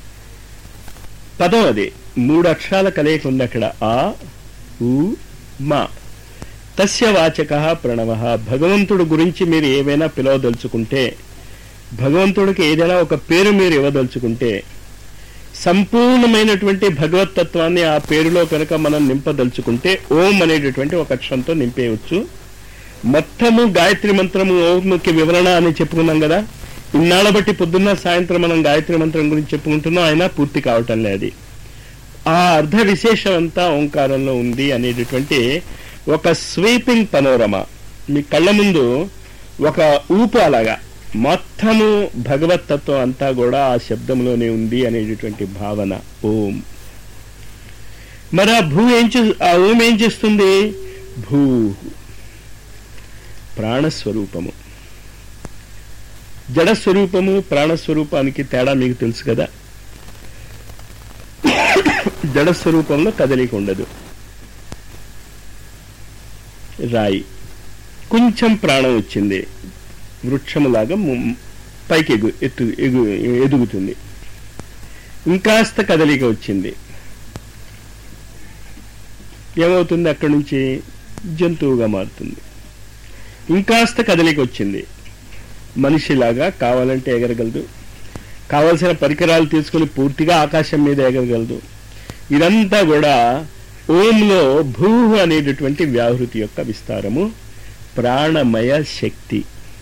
పదం అది మూడు అక్షరాల కలయిక ఉంది అక్కడ ఆ ఉ మా తస్య వాచక ప్రణవ భగవంతుడు గురించి మీరు ఏవైనా పిలవదలుచుకుంటే భగవంతుడికి ఏదైనా ఒక పేరు మీరు ఇవ్వదలుచుకుంటే సంపూర్ణమైనటువంటి భగవతత్వాన్ని ఆ పేరులో కనుక మనం నింపదలుచుకుంటే ఓం అనేటటువంటి ఒక అక్షరంతో నింపేయవచ్చు మొత్తము గాయత్రి మంత్రము ఓంకి వివరణ అని చెప్పుకున్నాం కదా ఇన్నాళ్ళ బట్టి పొద్దున్న సాయంత్రం మనం గాయత్రి మంత్రం గురించి చెప్పుకుంటున్నాం అయినా పూర్తి కావటం లేదు ఆ అర్ధ విశేషం అంతా ఓంకారంలో ఉంది అనేటటువంటి ఒక స్వీపింగ్ పనోరమ మీ కళ్ళ ముందు ఒక ఊపు అలాగా మొత్తము భగవతత్వం అంతా కూడా ఆ శబ్దంలోనే ఉంది అనేటటువంటి భావన ఓం మరి ఆ భూ ఏం చే ఆ ఓం ఏం చేస్తుంది భూ ప్రాణస్వరూపము జడ స్వరూపము ప్రాణస్వరూపానికి తేడా మీకు తెలుసు కదా జడ స్వరూపంలో కదలిక ఉండదు రాయి కొంచెం ప్రాణం వచ్చింది వృక్షములాగా ము- పైకి ఎగు ఎత్తు ఎగు ఎదుగుతుంది ఇంకాస్త కదలిక వచ్చింది ఏమవుతుంది అక్కడి నుంచి జంతువుగా మారుతుంది ఇంకాస్త కదలిక వచ్చింది మనిషిలాగా కావాలంటే ఎగరగలదు కావలసిన పరికరాలు తీసుకుని పూర్తిగా ఆకాశం మీద ఎగరగలదు ఇదంతా కూడా ఓంలో భూ అనేటటువంటి వ్యాహృతి యొక్క విస్తారము ప్రాణమయ శక్తి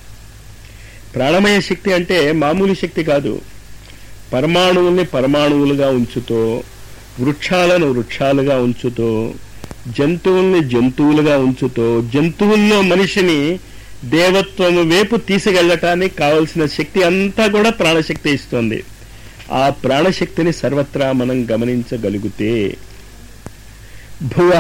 ప్రాణమయ శక్తి అంటే మామూలు శక్తి కాదు పరమాణువుల్ని పరమాణువులుగా ఉంచుతో వృక్షాలను వృక్షాలుగా ఉంచుతో జంతువుల్ని జంతువులుగా ఉంచుతో జంతువుల్లో మనిషిని దేవత్వము వైపు తీసుకెళ్లటానికి కావలసిన శక్తి అంతా కూడా ప్రాణశక్తి ఇస్తుంది ఆ ప్రాణశక్తిని సర్వత్రా మనం గమనించగలిగితే భువ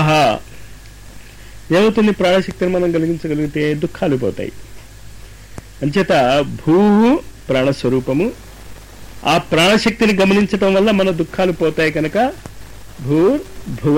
ఏమవుతుంది ప్రాణశక్తిని మనం కలిగించగలిగితే దుఃఖాలు పోతాయి అంచేత భూ ప్రాణస్వరూపము ఆ ప్రాణశక్తిని గమనించటం వల్ల మన దుఃఖాలు పోతాయి కనుక భూర్ భువ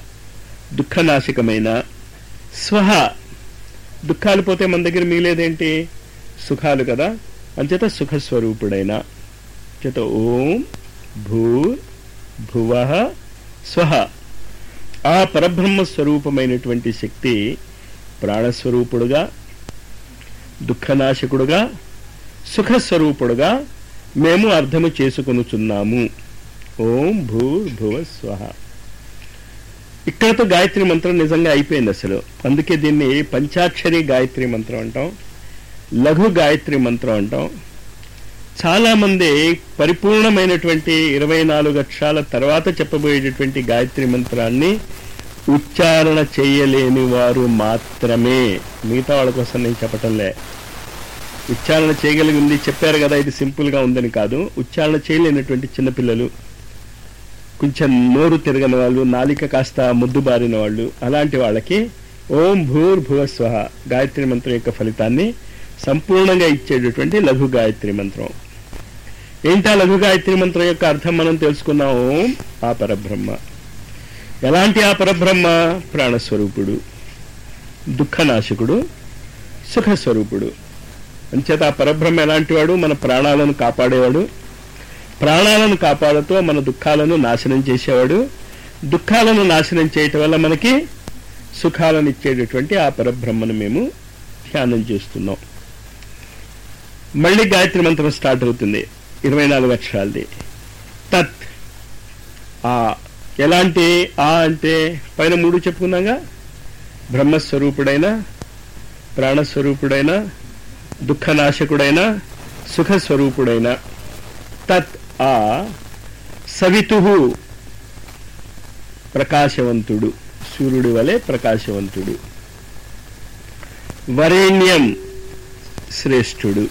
దుఃఖనాశకమైన స్వహ దుఃఖాలు పోతే మన దగ్గర మిగిలేదేంటి సుఖాలు కదా అంచేత సుఖస్వరూపుడైన చేత ఓం భూర్ భువ స్వహ ఆ పరబ్రహ్మ స్వరూపమైనటువంటి శక్తి ప్రాణస్వరూపుడుగా దుఃఖనాశకుడుగా సుఖస్వరూపుడుగా మేము అర్థము చేసుకొనుచున్నాము ఓం భూర్ భువ స్వహ ఇక్కడతో గాయత్రి మంత్రం నిజంగా అయిపోయింది అసలు అందుకే దీన్ని పంచాక్షరి గాయత్రి మంత్రం అంటాం లఘు గాయత్రి మంత్రం అంటాం చాలా మంది పరిపూర్ణమైనటువంటి ఇరవై నాలుగు అక్షరాల తర్వాత చెప్పబోయేటటువంటి గాయత్రి మంత్రాన్ని ఉచ్చారణ చేయలేని వారు మాత్రమే మిగతా వాళ్ళ కోసం నేను చెప్పటంలే ఉచ్చారణ చేయగలిగింది చెప్పారు కదా ఇది సింపుల్ గా ఉందని కాదు ఉచ్చారణ చేయలేనటువంటి చిన్నపిల్లలు కొంచెం నోరు తిరగని వాళ్ళు నాలిక కాస్త ముద్దుబారిన వాళ్ళు అలాంటి వాళ్ళకి ఓం భూర్ భువ స్వహ గాయత్రి మంత్రం యొక్క ఫలితాన్ని సంపూర్ణంగా ఇచ్చేటటువంటి లఘు గాయత్రి మంత్రం ఏంటా లఘు గాయత్రి మంత్రం యొక్క అర్థం మనం తెలుసుకున్నాం ఓం ఆ పరబ్రహ్మ ఎలాంటి ఆ పరబ్రహ్మ ప్రాణస్వరూపుడు దుఃఖనాశకుడు సుఖస్వరూపుడు అంచేత ఆ పరబ్రహ్మ ఎలాంటి వాడు మన ప్రాణాలను కాపాడేవాడు ప్రాణాలను కాపాడుతూ మన దుఃఖాలను నాశనం చేసేవాడు దుఃఖాలను నాశనం చేయటం వల్ల మనకి సుఖాలను ఇచ్చేటటువంటి ఆ పరబ్రహ్మను మేము ధ్యానం చేస్తున్నాం మళ్ళీ గాయత్రి మంత్రం స్టార్ట్ అవుతుంది ఇరవై నాలుగు అక్షరాలది తత్ ఆ ఎలాంటి ఆ అంటే పైన మూడు చెప్పుకున్నాగా బ్రహ్మస్వరూపుడైన ప్రాణస్వరూపుడైన దుఃఖనాశకుడైన సుఖస్వరూపుడైన తత్ ఆ సవితు ప్రకాశవంతుడు సూర్యుడి వలె ప్రకాశవంతుడు వరేణ్యం శ్రేష్ఠుడు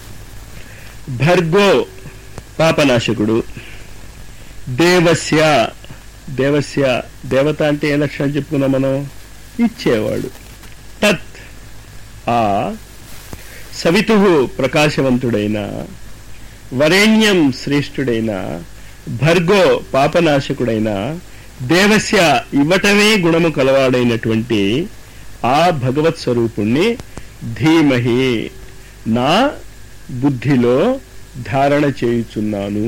భర్గో పాపనాశకుడు దేవస్య దేవస్య దేవత అంటే ఏ లక్షణం చెప్పుకున్నాం మనం ఇచ్చేవాడు తత్ ఆ సవితు ప్రకాశవంతుడైన వరేణ్యం శ్రేష్ఠుడైన భర్గో పాపనాశకుడైన దేవస్య ఇవ్వటమే గుణము కలవాడైనటువంటి ఆ భగవత్ స్వరూపుణ్ణి ధీమహి నా బుద్ధిలో ధారణ చేయుచున్నాను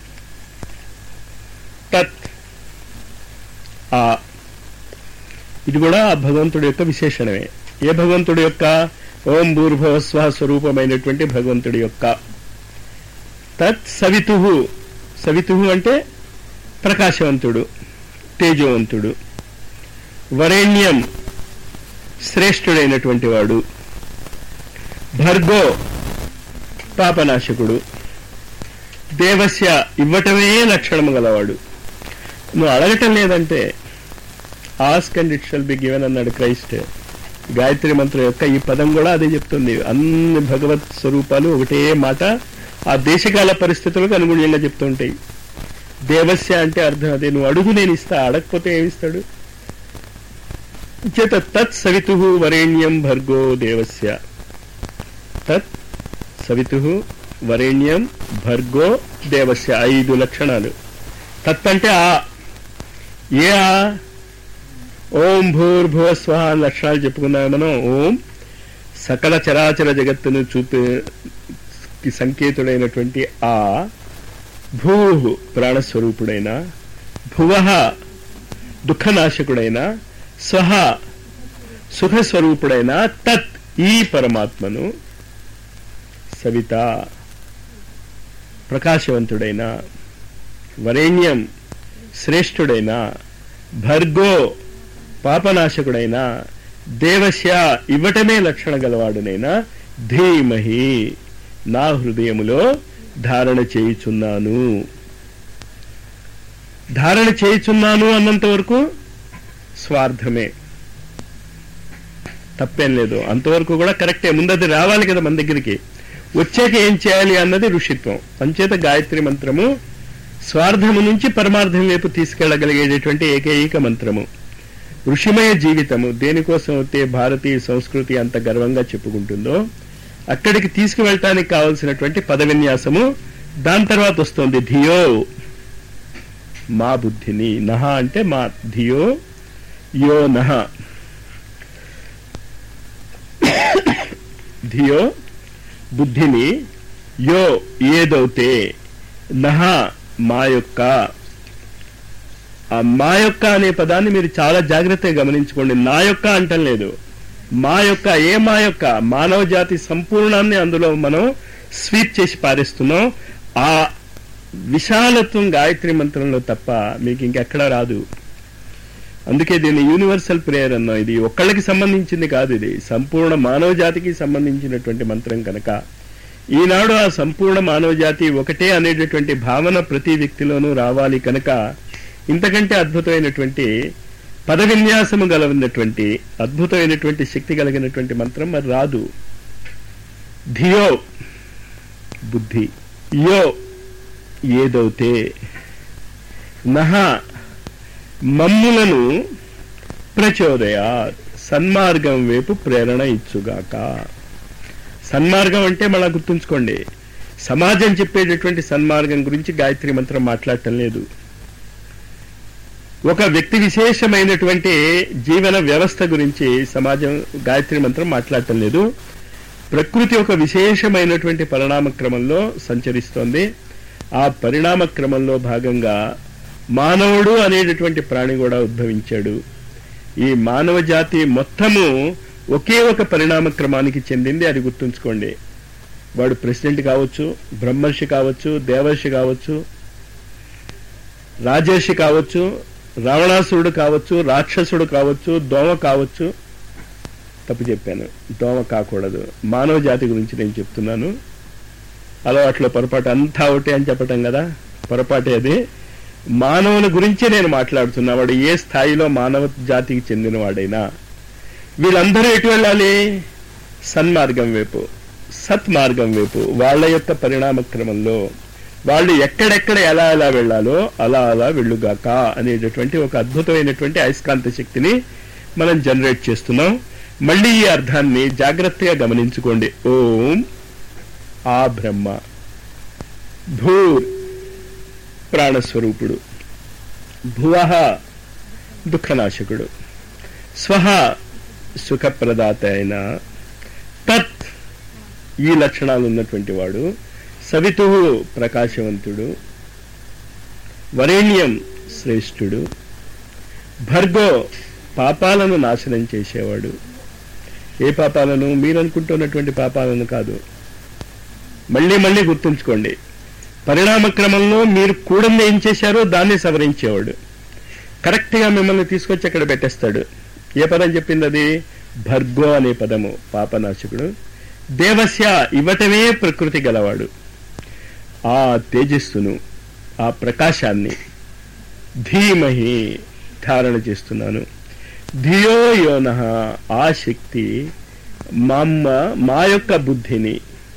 తత్ ఆ ఇది కూడా ఆ భగవంతుడి యొక్క విశేషణమే ఏ భగవంతుడి యొక్క ఓం భూర్భవస్వ స్వరూపమైనటువంటి భగవంతుడి యొక్క తత్ సవితు సవితు అంటే ప్రకాశవంతుడు తేజవంతుడు వరేణ్యం శ్రేష్ఠుడైనటువంటి వాడు భర్గో పాపనాశకుడు దేవస్య ఇవ్వటమే లక్షణము గలవాడు నువ్వు అడగటం లేదంటే ask and it shall be given అన్నాడు క్రైస్ట్ గాయత్రి మంత్రం యొక్క ఈ పదం కూడా అదే చెప్తుంది అన్ని భగవత్ స్వరూపాలు ఒకటే మాట ఆ దేశకాల పరిస్థితులకు అనుగుణ్యంగా చెప్తుంటాయి దేవస్య అంటే అర్థం అదే నువ్వు అడుగు నేను ఇస్తా అడగకపోతే ఏమిస్తాడు చేత తత్ సవితు వరేణ్యం భర్గో దేవస్య తత్ సవితు వరేణ్యం భర్గో దేవస్య ఐదు లక్షణాలు తత్ అంటే ఆ ఏ ఆ ఓం భూర్భువ స్వహ అని లక్షణాలు చెప్పుకున్నాం మనం ఓం సకల చరాచర జగత్తును చూపే కి సంకేతుడైనటువంటి ఆ భూ ప్రాణస్వరూపుడైన భువ దుఃఖనాశకుడైన స్వహ సుఖస్వరూపుడైన తత్ ఈ పరమాత్మను సవిత ప్రకాశవంతుడైన వరేణ్యం శ్రేష్ఠుడైన భర్గో పాపనాశకుడైన దేవస్య ఇవ్వటమే లక్షణ గలవాడునైనా ధీమహి నా హృదయములో ధారణ చేయుచున్నాను ధారణ చేయుచున్నాను అన్నంత వరకు స్వార్థమే తప్పేం లేదు అంతవరకు కూడా కరెక్టే ముందు అది రావాలి కదా మన దగ్గరికి వచ్చాక ఏం చేయాలి అన్నది ఋషిత్వం అంచేత గాయత్రి మంత్రము స్వార్థము నుంచి పరమార్థం వైపు తీసుకెళ్లగలిగేటటువంటి ఏకైక మంత్రము ఋషిమయ జీవితము దేనికోసం అయితే భారతీయ సంస్కృతి అంత గర్వంగా చెప్పుకుంటుందో అక్కడికి తీసుకువెళ్ళటానికి కావలసినటువంటి పద విన్యాసము దాని తర్వాత వస్తుంది ధియో మా బుద్ధిని నహ అంటే మా ధియో యో నహ ధియో బుద్ధిని యో ఏదైతే నహ మా యొక్క ఆ మా యొక్క అనే పదాన్ని మీరు చాలా జాగ్రత్తగా గమనించుకోండి నా యొక్క అంటం లేదు మా యొక్క ఏ మా యొక్క మానవ జాతి సంపూర్ణాన్ని అందులో మనం స్వీప్ చేసి పారేస్తున్నాం ఆ విశాలత్వం గాయత్రి మంత్రంలో తప్ప మీకు ఇంకెక్కడా రాదు అందుకే దీన్ని యూనివర్సల్ ప్రేయర్ అన్నాం ఇది ఒక్కళ్ళకి సంబంధించింది కాదు ఇది సంపూర్ణ మానవ జాతికి సంబంధించినటువంటి మంత్రం కనుక ఈనాడు ఆ సంపూర్ణ మానవ జాతి ఒకటే అనేటటువంటి భావన ప్రతి వ్యక్తిలోనూ రావాలి కనుక ఇంతకంటే అద్భుతమైనటువంటి పద విన్యాసము గలవినటువంటి అద్భుతమైనటువంటి శక్తి కలిగినటువంటి మంత్రం మరి రాదు ధియో బుద్ధి యో ఏదైతే నహ మమ్ములను ప్రచోదయ సన్మార్గం వైపు ప్రేరణ ఇచ్చుగాక సన్మార్గం అంటే మళ్ళా గుర్తుంచుకోండి సమాజం చెప్పేటటువంటి సన్మార్గం గురించి గాయత్రి మంత్రం మాట్లాడటం లేదు ఒక వ్యక్తి విశేషమైనటువంటి జీవన వ్యవస్థ గురించి సమాజం గాయత్రి మంత్రం మాట్లాడటం లేదు ప్రకృతి ఒక విశేషమైనటువంటి పరిణామ క్రమంలో సంచరిస్తోంది ఆ పరిణామ క్రమంలో భాగంగా మానవుడు అనేటటువంటి ప్రాణి కూడా ఉద్భవించాడు ఈ మానవ జాతి మొత్తము ఒకే ఒక పరిణామ క్రమానికి చెందింది అది గుర్తుంచుకోండి వాడు ప్రెసిడెంట్ కావచ్చు బ్రహ్మర్షి కావచ్చు దేవర్షి కావచ్చు రాజర్షి కావచ్చు రావణాసురుడు కావచ్చు రాక్షసుడు కావచ్చు దోమ కావచ్చు తప్పు చెప్పాను దోమ కాకూడదు మానవ జాతి గురించి నేను చెప్తున్నాను అలవాట్లో పొరపాటు అంతా ఒకటే అని చెప్పటం కదా పొరపాటే అది మానవుని గురించే నేను మాట్లాడుతున్నా వాడు ఏ స్థాయిలో మానవ జాతికి చెందినవాడైనా వీళ్ళందరూ ఎటు వెళ్ళాలి సన్మార్గం వైపు సత్మార్గం వైపు వాళ్ళ యొక్క పరిణామ క్రమంలో వాళ్ళు ఎక్కడెక్కడ ఎలా ఎలా వెళ్ళాలో అలా అలా వెళ్ళుగాక అనేటటువంటి ఒక అద్భుతమైనటువంటి అయస్కాంత శక్తిని మనం జనరేట్ చేస్తున్నాం మళ్ళీ ఈ అర్థాన్ని జాగ్రత్తగా గమనించుకోండి ఓం ఆ బ్రహ్మ భూర్ ప్రాణస్వరూపుడు భువ దుఃఖనాశకుడు స్వహ సుఖప్రదాత అయిన తత్ ఈ లక్షణాలు ఉన్నటువంటి వాడు సవితు ప్రకాశవంతుడు వరేణ్యం శ్రేష్ఠుడు భర్గో పాపాలను నాశనం చేసేవాడు ఏ పాపాలను మీరు అనుకుంటున్నటువంటి పాపాలను కాదు మళ్ళీ మళ్ళీ గుర్తుంచుకోండి పరిణామ క్రమంలో మీరు కూడంలో ఏం చేశారో దాన్ని సవరించేవాడు కరెక్ట్గా మిమ్మల్ని తీసుకొచ్చి అక్కడ పెట్టేస్తాడు ఏ పదం చెప్పింది అది భర్గో అనే పదము పాపనాశకుడు దేవస్య ఇవ్వటమే ప్రకృతి గలవాడు ఆ తేజస్సును ఆ ప్రకాశాన్ని ధీమహి ధారణ చేస్తున్నాను ధియో యోన ఆ శక్తి మమ్మ మా యొక్క బుద్ధిని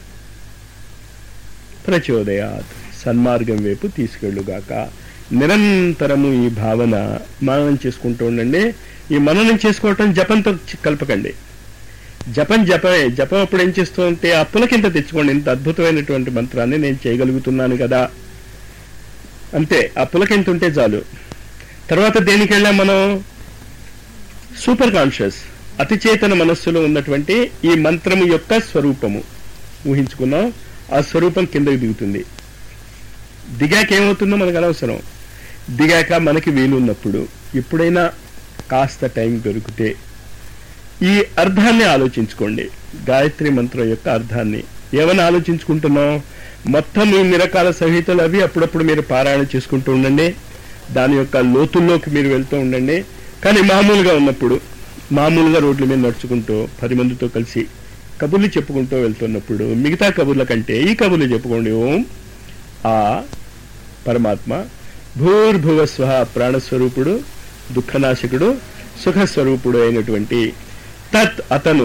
ప్రచోదయాత్ సన్మార్గం వైపు తీసుకెళ్ళుగాక నిరంతరము ఈ భావన మననం చేసుకుంటూ ఉండండి ఈ మననం చేసుకోవటం జపంతో చి- కలపకండి జపం జపమే జపం అప్పుడు ఏం చేస్తూ ఉంటే ఆ పులకింత తెచ్చుకోండి ఇంత అద్భుతమైనటువంటి మంత్రాన్ని నేను చేయగలుగుతున్నాను కదా అంతే ఆ పులకింత ఉంటే చాలు తర్వాత దేనికి వెళ్ళాం మనం సూపర్ కాన్షియస్ అతిచేతన మనస్సులో ఉన్నటువంటి ఈ మంత్రము యొక్క స్వరూపము ఊహించుకున్నాం ఆ స్వరూపం కిందకి దిగుతుంది దిగాక ఏమవుతుందో మనకు అనవసరం దిగాక మనకి వీలున్నప్పుడు ఎప్పుడైనా కాస్త టైం దొరికితే ఈ అర్థాన్ని ఆలోచించుకోండి గాయత్రి మంత్రం యొక్క అర్థాన్ని ఏమని ఆలోచించుకుంటున్నాం మొత్తం ఇన్ని రకాల సంహితలు అవి అప్పుడప్పుడు మీరు పారాయణ చేసుకుంటూ ఉండండి దాని యొక్క లోతుల్లోకి మీరు వెళ్తూ ఉండండి కానీ మామూలుగా ఉన్నప్పుడు మామూలుగా రోడ్ల మీద నడుచుకుంటూ పది మందితో కలిసి కబుర్లు చెప్పుకుంటూ వెళ్తున్నప్పుడు మిగతా కబుర్ల కంటే ఈ కబుర్లు చెప్పుకోండి ఓం ఆ పరమాత్మ భూర్భువ స్వహ ప్రాణస్వరూపుడు దుఃఖనాశకుడు సుఖస్వరూపుడు అయినటువంటి తత్ అతను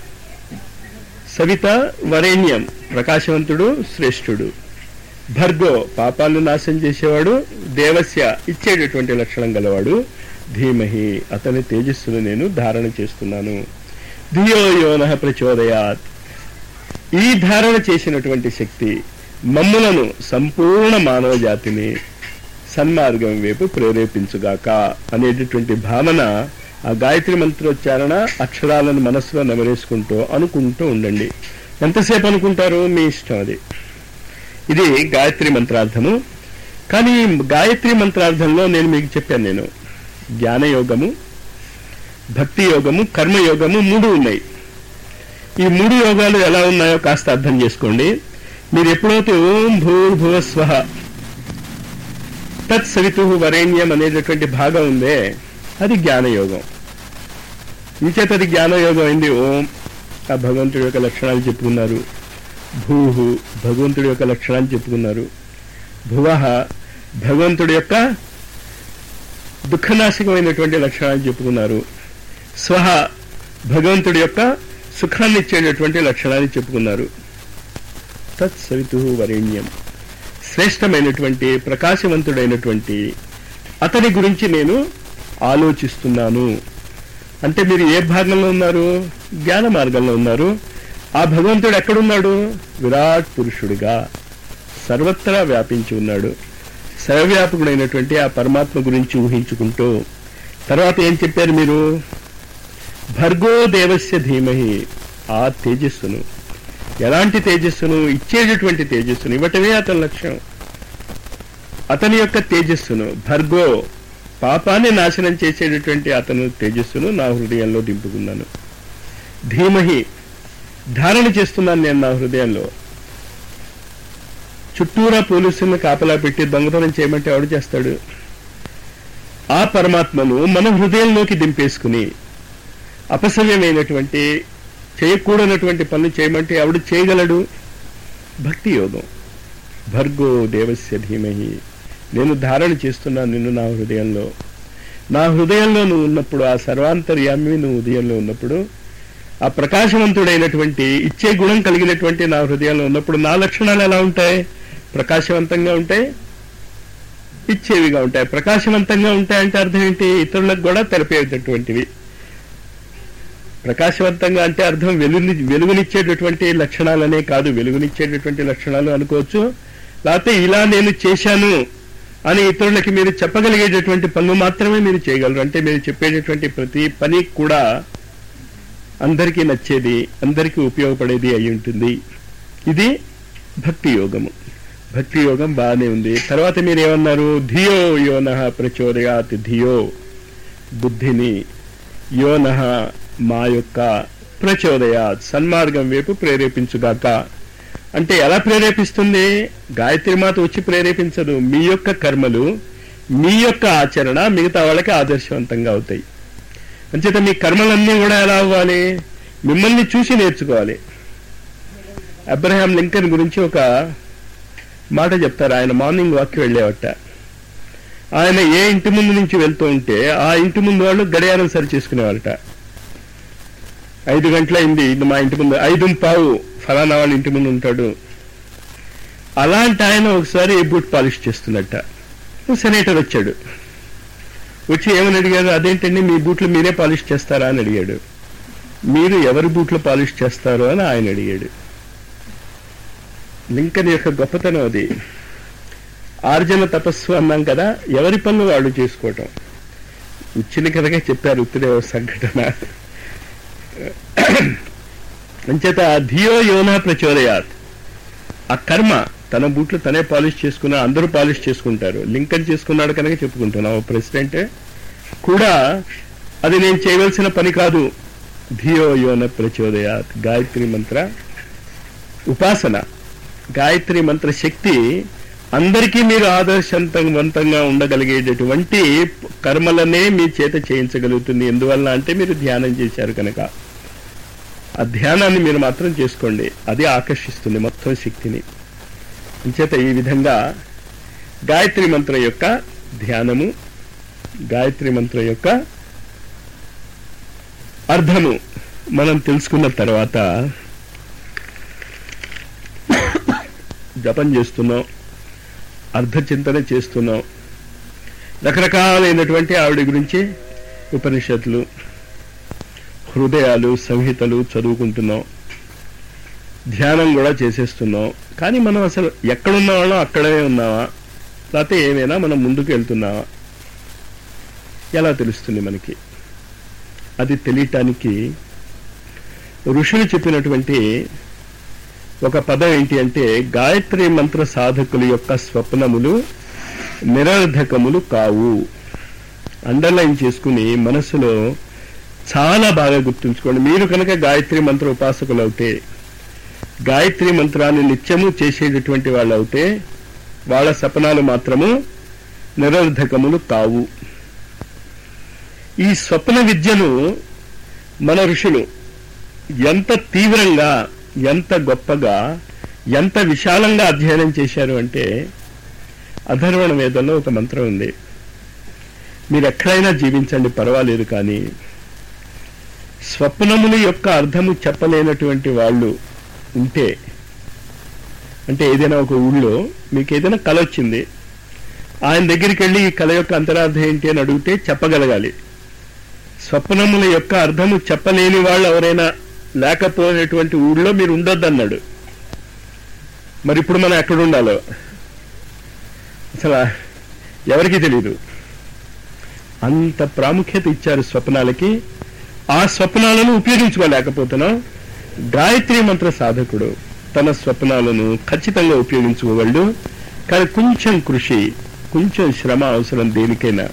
సవిత వరేణ్యం ప్రకాశవంతుడు శ్రేష్ఠుడు భర్గో పాపాలను నాశనం చేసేవాడు దేవస్య ఇచ్చేటటువంటి లక్షణం గలవాడు ధీమహి అతని తేజస్సును నేను ధారణ చేస్తున్నాను ధియో యోన ప్రచోదయాత్ ఈ ధారణ చేసినటువంటి శక్తి మమ్ములను సంపూర్ణ మానవ జాతిని సన్మార్గం వైపు ప్రేరేపించుగాక అనేటటువంటి భావన ఆ గాయత్రి మంత్రోచ్చారణ అక్షరాలను మనస్సులో నెమరేసుకుంటూ అనుకుంటూ ఉండండి ఎంతసేపు అనుకుంటారు మీ ఇష్టం అది ఇది గాయత్రి మంత్రార్థము కానీ గాయత్రి మంత్రార్థంలో నేను మీకు చెప్పాను నేను జ్ఞానయోగము భక్తి యోగము కర్మయోగము మూడు ఉన్నాయి ఈ మూడు యోగాలు ఎలా ఉన్నాయో కాస్త అర్థం చేసుకోండి మీరు ఎప్పుడైతే ఓం భూర్భువ స్వహ తత్ సవితు వరేణ్యం అనేటటువంటి భాగం ఉందే అది జ్ఞానయోగం ఇంచేత అది జ్ఞానయోగం అయింది ఓం ఆ భగవంతుడి యొక్క లక్షణాలు చెప్పుకున్నారు భూహు భగవంతుడి యొక్క లక్షణాలు చెప్పుకున్నారు భువహ భగవంతుడి యొక్క దుఃఖనాశకమైనటువంటి లక్షణాలు చెప్పుకున్నారు స్వహ భగవంతుడి యొక్క సుఖాన్ని ఇచ్చేటటువంటి లక్షణాలు చెప్పుకున్నారు తత్ సవితు వరేణ్యం శ్రేష్టమైనటువంటి ప్రకాశవంతుడైనటువంటి అతని గురించి నేను ఆలోచిస్తున్నాను అంటే మీరు ఏ భాగంలో ఉన్నారు జ్ఞాన మార్గంలో ఉన్నారు ఆ భగవంతుడు ఎక్కడున్నాడు విరాట్ పురుషుడిగా సర్వత్రా వ్యాపించి ఉన్నాడు సర్వవ్యాపకుడైనటువంటి ఆ పరమాత్మ గురించి ఊహించుకుంటూ తర్వాత ఏం చెప్పారు మీరు భర్గో దేవస్య ధీమహి ఆ తేజస్సును ఎలాంటి తేజస్సును ఇచ్చేటటువంటి తేజస్సును ఇవ్వటమే అతని లక్ష్యం అతని యొక్క తేజస్సును భర్గో పాపాన్ని నాశనం చేసేటటువంటి అతను తేజస్సును నా హృదయంలో దింపుకున్నాను ధీమహి ధారణ చేస్తున్నాను నేను నా హృదయంలో చుట్టూరా పోలీసులను కాపలా పెట్టి దొంగతనం చేయమంటే ఎవడు చేస్తాడు ఆ పరమాత్మను మన హృదయంలోకి దింపేసుకుని అపసవ్యమైనటువంటి చేయకూడనటువంటి పనులు చేయమంటే ఎవడు చేయగలడు భక్తి యోగం భర్గో దేవస్య ధీమహి నేను ధారణ చేస్తున్నాను నిన్ను నా హృదయంలో నా హృదయంలో నువ్వు ఉన్నప్పుడు ఆ సర్వాంతర్యామి నువ్వు హృదయంలో ఉన్నప్పుడు ఆ ప్రకాశవంతుడైనటువంటి ఇచ్చే గుణం కలిగినటువంటి నా హృదయంలో ఉన్నప్పుడు నా లక్షణాలు ఎలా ఉంటాయి ప్రకాశవంతంగా ఉంటాయి ఇచ్చేవిగా ఉంటాయి ప్రకాశవంతంగా ఉంటాయంటే అర్థం ఏంటి ఇతరులకు కూడా తెలిపేటటువంటివి ప్రకాశవంతంగా అంటే అర్థం వెలుగుని వెలుగునిచ్చేటటువంటి లక్షణాలనే కాదు వెలుగునిచ్చేటటువంటి లక్షణాలు అనుకోవచ్చు లేకపోతే ఇలా నేను చేశాను అని ఇతరులకి మీరు చెప్పగలిగేటటువంటి పనులు మాత్రమే మీరు చేయగలరు అంటే మీరు చెప్పేటటువంటి ప్రతి పని కూడా అందరికీ నచ్చేది అందరికీ ఉపయోగపడేది అయి ఉంటుంది ఇది భక్తి యోగము భక్తి యోగం బాగానే ఉంది తర్వాత మీరు ఏమన్నారు ధియో యోన ప్రచోదయాత్ ధియో బుద్ధిని యోన మా యొక్క ప్రచోదయాత్ సన్మార్గం వైపు ప్రేరేపించుగాక అంటే ఎలా ప్రేరేపిస్తుంది గాయత్రి మాత వచ్చి ప్రేరేపించదు మీ యొక్క కర్మలు మీ యొక్క ఆచరణ మిగతా వాళ్ళకి ఆదర్శవంతంగా అవుతాయి అంచేత మీ కర్మలన్నీ కూడా ఎలా అవ్వాలి మిమ్మల్ని చూసి నేర్చుకోవాలి అబ్రహాం లింకన్ గురించి ఒక మాట చెప్తారు ఆయన మార్నింగ్ వాక్కి వెళ్ళేవట ఆయన ఏ ఇంటి ముందు నుంచి వెళ్తూ ఉంటే ఆ ఇంటి ముందు వాళ్ళు గడియారం సరి చేసుకునేవారట ఐదు గంటలైంది ఇది మా ఇంటి ముందు ఐదు పావు ఫలానా వాళ్ళ ఇంటి ముందు ఉంటాడు అలాంటి ఆయన ఒకసారి బూట్ పాలిష్ చేస్తున్నట్ట సెనేటర్ వచ్చాడు వచ్చి ఏమని అడిగారు అదేంటండి మీ బూట్లు మీరే పాలిష్ చేస్తారా అని అడిగాడు మీరు ఎవరి బూట్లు పాలిష్ చేస్తారో అని ఆయన అడిగాడు లింకన్ యొక్క గొప్పతనం అది ఆర్జన తపస్సు అన్నాం కదా ఎవరి పనులు వాళ్ళు చేసుకోవటం ఇచ్చిన కథగా చెప్పారు ఉత్తరే సంఘటన అంచేత ధియో యోనా ప్రచోదయాత్ ఆ కర్మ తన బూట్లు తనే పాలిష్ చేసుకున్నా అందరూ పాలిష్ చేసుకుంటారు లింకన్ చేసుకున్నాడు కనుక చెప్పుకుంటున్నాం ప్రెసిడెంట్ కూడా అది నేను చేయవలసిన పని కాదు ధియో యోన ప్రచోదయాత్ గాయత్రి మంత్ర ఉపాసన గాయత్రి మంత్ర శక్తి అందరికీ మీరు ఆదర్శవంతంగా ఉండగలిగేటటువంటి కర్మలనే మీ చేత చేయించగలుగుతుంది ఎందువల్ల అంటే మీరు ధ్యానం చేశారు కనుక ఆ ధ్యానాన్ని మీరు మాత్రం చేసుకోండి అది ఆకర్షిస్తుంది మొత్తం శక్తిని అంచేత ఈ విధంగా గాయత్రి మంత్ర యొక్క ధ్యానము గాయత్రి మంత్ర యొక్క అర్థము మనం తెలుసుకున్న తర్వాత జపం చేస్తున్నాం అర్ధచింతన చేస్తున్నాం రకరకాలైనటువంటి ఆవిడ గురించి ఉపనిషత్తులు హృదయాలు సంహితలు చదువుకుంటున్నాం ధ్యానం కూడా చేసేస్తున్నాం కానీ మనం అసలు ఎక్కడున్న వాళ్ళం అక్కడే ఉన్నావా లేకపోతే ఏమైనా మనం ముందుకు వెళ్తున్నావా ఎలా తెలుస్తుంది మనకి అది తెలియటానికి ఋషులు చెప్పినటువంటి ఒక పదం ఏంటి అంటే గాయత్రి మంత్ర సాధకుల యొక్క స్వప్నములు నిరర్ధకములు కావు అండర్లైన్ చేసుకుని మనసులో చాలా బాగా గుర్తుంచుకోండి మీరు కనుక గాయత్రి మంత్ర ఉపాసకులు అవుతే గాయత్రి మంత్రాన్ని నిత్యము చేసేటటువంటి వాళ్ళు అవుతే వాళ్ళ సపనాలు మాత్రము నిరర్ధకములు కావు ఈ స్వప్న విద్యను మన ఋషులు ఎంత తీవ్రంగా ఎంత గొప్పగా ఎంత విశాలంగా అధ్యయనం చేశారు అంటే అధర్వణ వేదంలో ఒక మంత్రం ఉంది మీరు ఎక్కడైనా జీవించండి పర్వాలేదు కానీ స్వప్నముల యొక్క అర్థము చెప్పలేనటువంటి వాళ్ళు ఉంటే అంటే ఏదైనా ఒక ఊళ్ళో మీకు ఏదైనా కళ వచ్చింది ఆయన దగ్గరికి వెళ్ళి ఈ కళ యొక్క అంతరార్థం ఏంటి అని అడిగితే చెప్పగలగాలి స్వప్నముల యొక్క అర్థము చెప్పలేని వాళ్ళు ఎవరైనా లేకపోయినటువంటి ఊళ్ళో మీరు ఉండొద్దన్నాడు మరి ఇప్పుడు మనం ఎక్కడ ఉండాలో అసలు ఎవరికి తెలియదు అంత ప్రాముఖ్యత ఇచ్చారు స్వప్నాలకి ఆ స్వప్నాలను ఉపయోగించుకోలేకపోతున్నాం గాయత్రి మంత్ర సాధకుడు తన స్వప్నాలను ఖచ్చితంగా ఉపయోగించుకోగలడు కానీ కొంచెం కృషి కొంచెం శ్రమ అవసరం దేనికైనా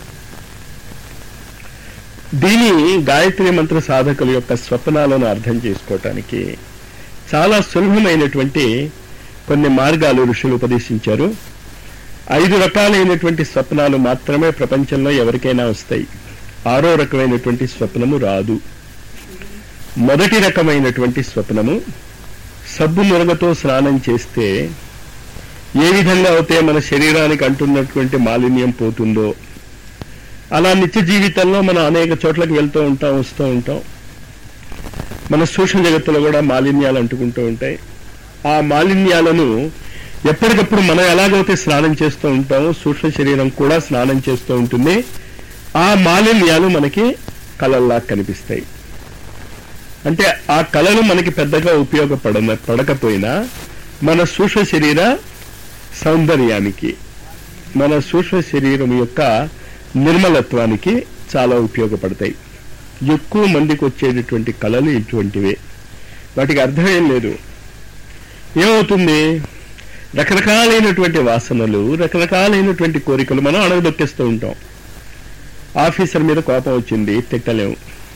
దీని గాయత్రి మంత్ర సాధకుల యొక్క స్వప్నాలను అర్థం చేసుకోవటానికి చాలా సులభమైనటువంటి కొన్ని మార్గాలు ఋషులు ఉపదేశించారు ఐదు రకాలైనటువంటి స్వప్నాలు మాత్రమే ప్రపంచంలో ఎవరికైనా వస్తాయి ఆరో రకమైనటువంటి స్వప్నము రాదు మొదటి రకమైనటువంటి స్వప్నము సబ్బు నురగతో స్నానం చేస్తే ఏ విధంగా అయితే మన శరీరానికి అంటున్నటువంటి మాలిన్యం పోతుందో అలా నిత్య జీవితంలో మనం అనేక చోట్లకి వెళ్తూ ఉంటాం వస్తూ ఉంటాం మన సూక్ష్మ జగత్తులో కూడా మాలిన్యాలు అంటుకుంటూ ఉంటాయి ఆ మాలిన్యాలను ఎప్పటికప్పుడు మనం ఎలాగైతే స్నానం చేస్తూ ఉంటామో సూక్ష్మ శరీరం కూడా స్నానం చేస్తూ ఉంటుంది ఆ మాలిన్యాలు మనకి కళల్లా కనిపిస్తాయి అంటే ఆ కళలు మనకి పెద్దగా ఉపయోగపడ పడకపోయినా మన సూక్ష్మ శరీర సౌందర్యానికి మన సూక్ష్మ శరీరం యొక్క నిర్మలత్వానికి చాలా ఉపయోగపడతాయి ఎక్కువ మందికి వచ్చేటటువంటి కళలు ఇటువంటివే వాటికి అర్థం ఏం లేదు ఏమవుతుంది రకరకాలైనటువంటి వాసనలు రకరకాలైనటువంటి కోరికలు మనం అడగదొక్కేస్తూ ఉంటాం ఆఫీసర్ మీద కోపం వచ్చింది తిట్టలేము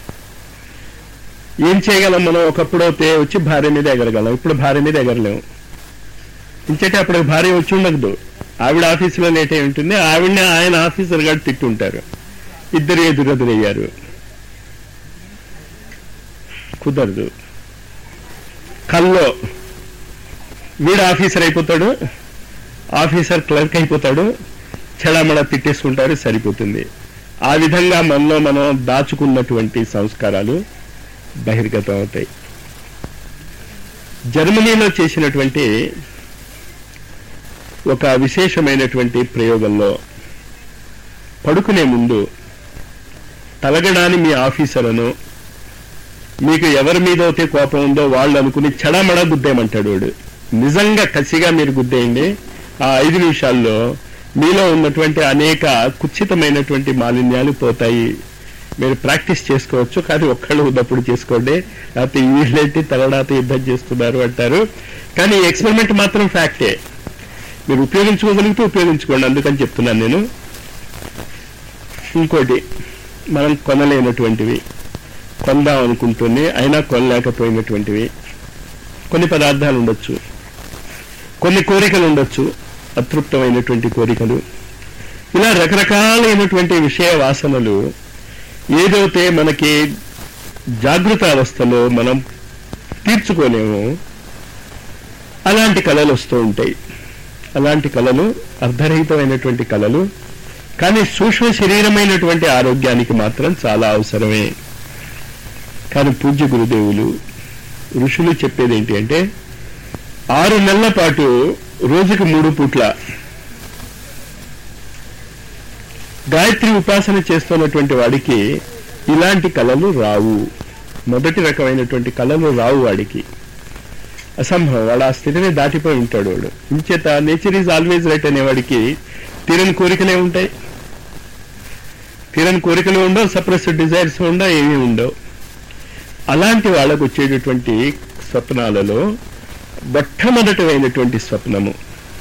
ఏం చేయగలం మనం ఒకప్పుడు అయితే వచ్చి భార్య మీద ఎగరగలం ఇప్పుడు భార్య మీద ఎగరలేము ఇంచేటే అప్పుడు భార్య వచ్చి ఉండదు ఆవిడ ఆఫీసులో లేట్ అయి ఉంటుంది ఆవిడని ఆయన ఆఫీసర్ గారు తిట్టుంటారు ఇద్దరు ఎదురెదురయ్యారు కుదరదు కల్లో వీడు ఆఫీసర్ అయిపోతాడు ఆఫీసర్ క్లర్క్ అయిపోతాడు చెడమడ తిట్టేసుకుంటారు సరిపోతుంది ఆ విధంగా మనలో మనం దాచుకున్నటువంటి సంస్కారాలు బహిర్గతం అవుతాయి జర్మనీలో చేసినటువంటి ఒక విశేషమైనటువంటి ప్రయోగంలో పడుకునే ముందు తలగడాని మీ ఆఫీసర్ను మీకు ఎవరి మీద అయితే కోపం ఉందో వాళ్ళు అనుకుని చెడమడ గుద్దేయమంటాడు వాడు నిజంగా కసిగా మీరు గుద్దేయండి ఆ ఐదు నిమిషాల్లో మీలో ఉన్నటువంటి అనేక కుచితమైనటువంటి మాలిన్యాలు పోతాయి మీరు ప్రాక్టీస్ చేసుకోవచ్చు కానీ ఒక్కళ్ళు ఉన్నప్పుడు చేసుకోండి లేకపోతే వీళ్ళేంటి తలడాత యుద్ధం చేస్తున్నారు అంటారు కానీ ఈ ఎక్స్పెరిమెంట్ మాత్రం ఫ్యాక్టే మీరు ఉపయోగించుకోగలిగితే ఉపయోగించుకోండి అందుకని చెప్తున్నాను నేను ఇంకోటి మనం కొనలేనటువంటివి కొందాం అనుకుంటూనే అయినా కొనలేకపోయినటువంటివి కొన్ని పదార్థాలు ఉండొచ్చు కొన్ని కోరికలు ఉండొచ్చు అతృప్తమైనటువంటి కోరికలు ఇలా రకరకాలైనటువంటి విషయ వాసనలు ఏదైతే మనకి జాగృత అవస్థలో మనం తీర్చుకోలేమో అలాంటి కళలు వస్తూ ఉంటాయి అలాంటి కళలు అర్ధరహితమైనటువంటి కళలు కానీ సూక్ష్మ శరీరమైనటువంటి ఆరోగ్యానికి మాత్రం చాలా అవసరమే కానీ పూజ్య గురుదేవులు ఋషులు చెప్పేది ఏంటి అంటే ఆరు నెలల పాటు రోజుకి మూడు పూట్ల గాయత్రి ఉపాసన చేస్తున్నటువంటి వాడికి ఇలాంటి కళలు రావు మొదటి రకమైనటువంటి కళలు రావు వాడికి అసంభవం వాడు ఆ స్థితిని దాటిపోయి ఉంటాడు వాడు ఇంచేత నేచర్ ఈజ్ ఆల్వేజ్ రైట్ అనేవాడికి తీరని కోరికలే ఉంటాయి తీరని కోరికలు ఉండవు సప్రెస్డ్ డిజైర్స్ ఉండవు ఏమీ ఉండవు అలాంటి వాళ్ళకు వచ్చేటటువంటి స్వప్నాలలో మొట్టమొదటమైనటువంటి స్వప్నము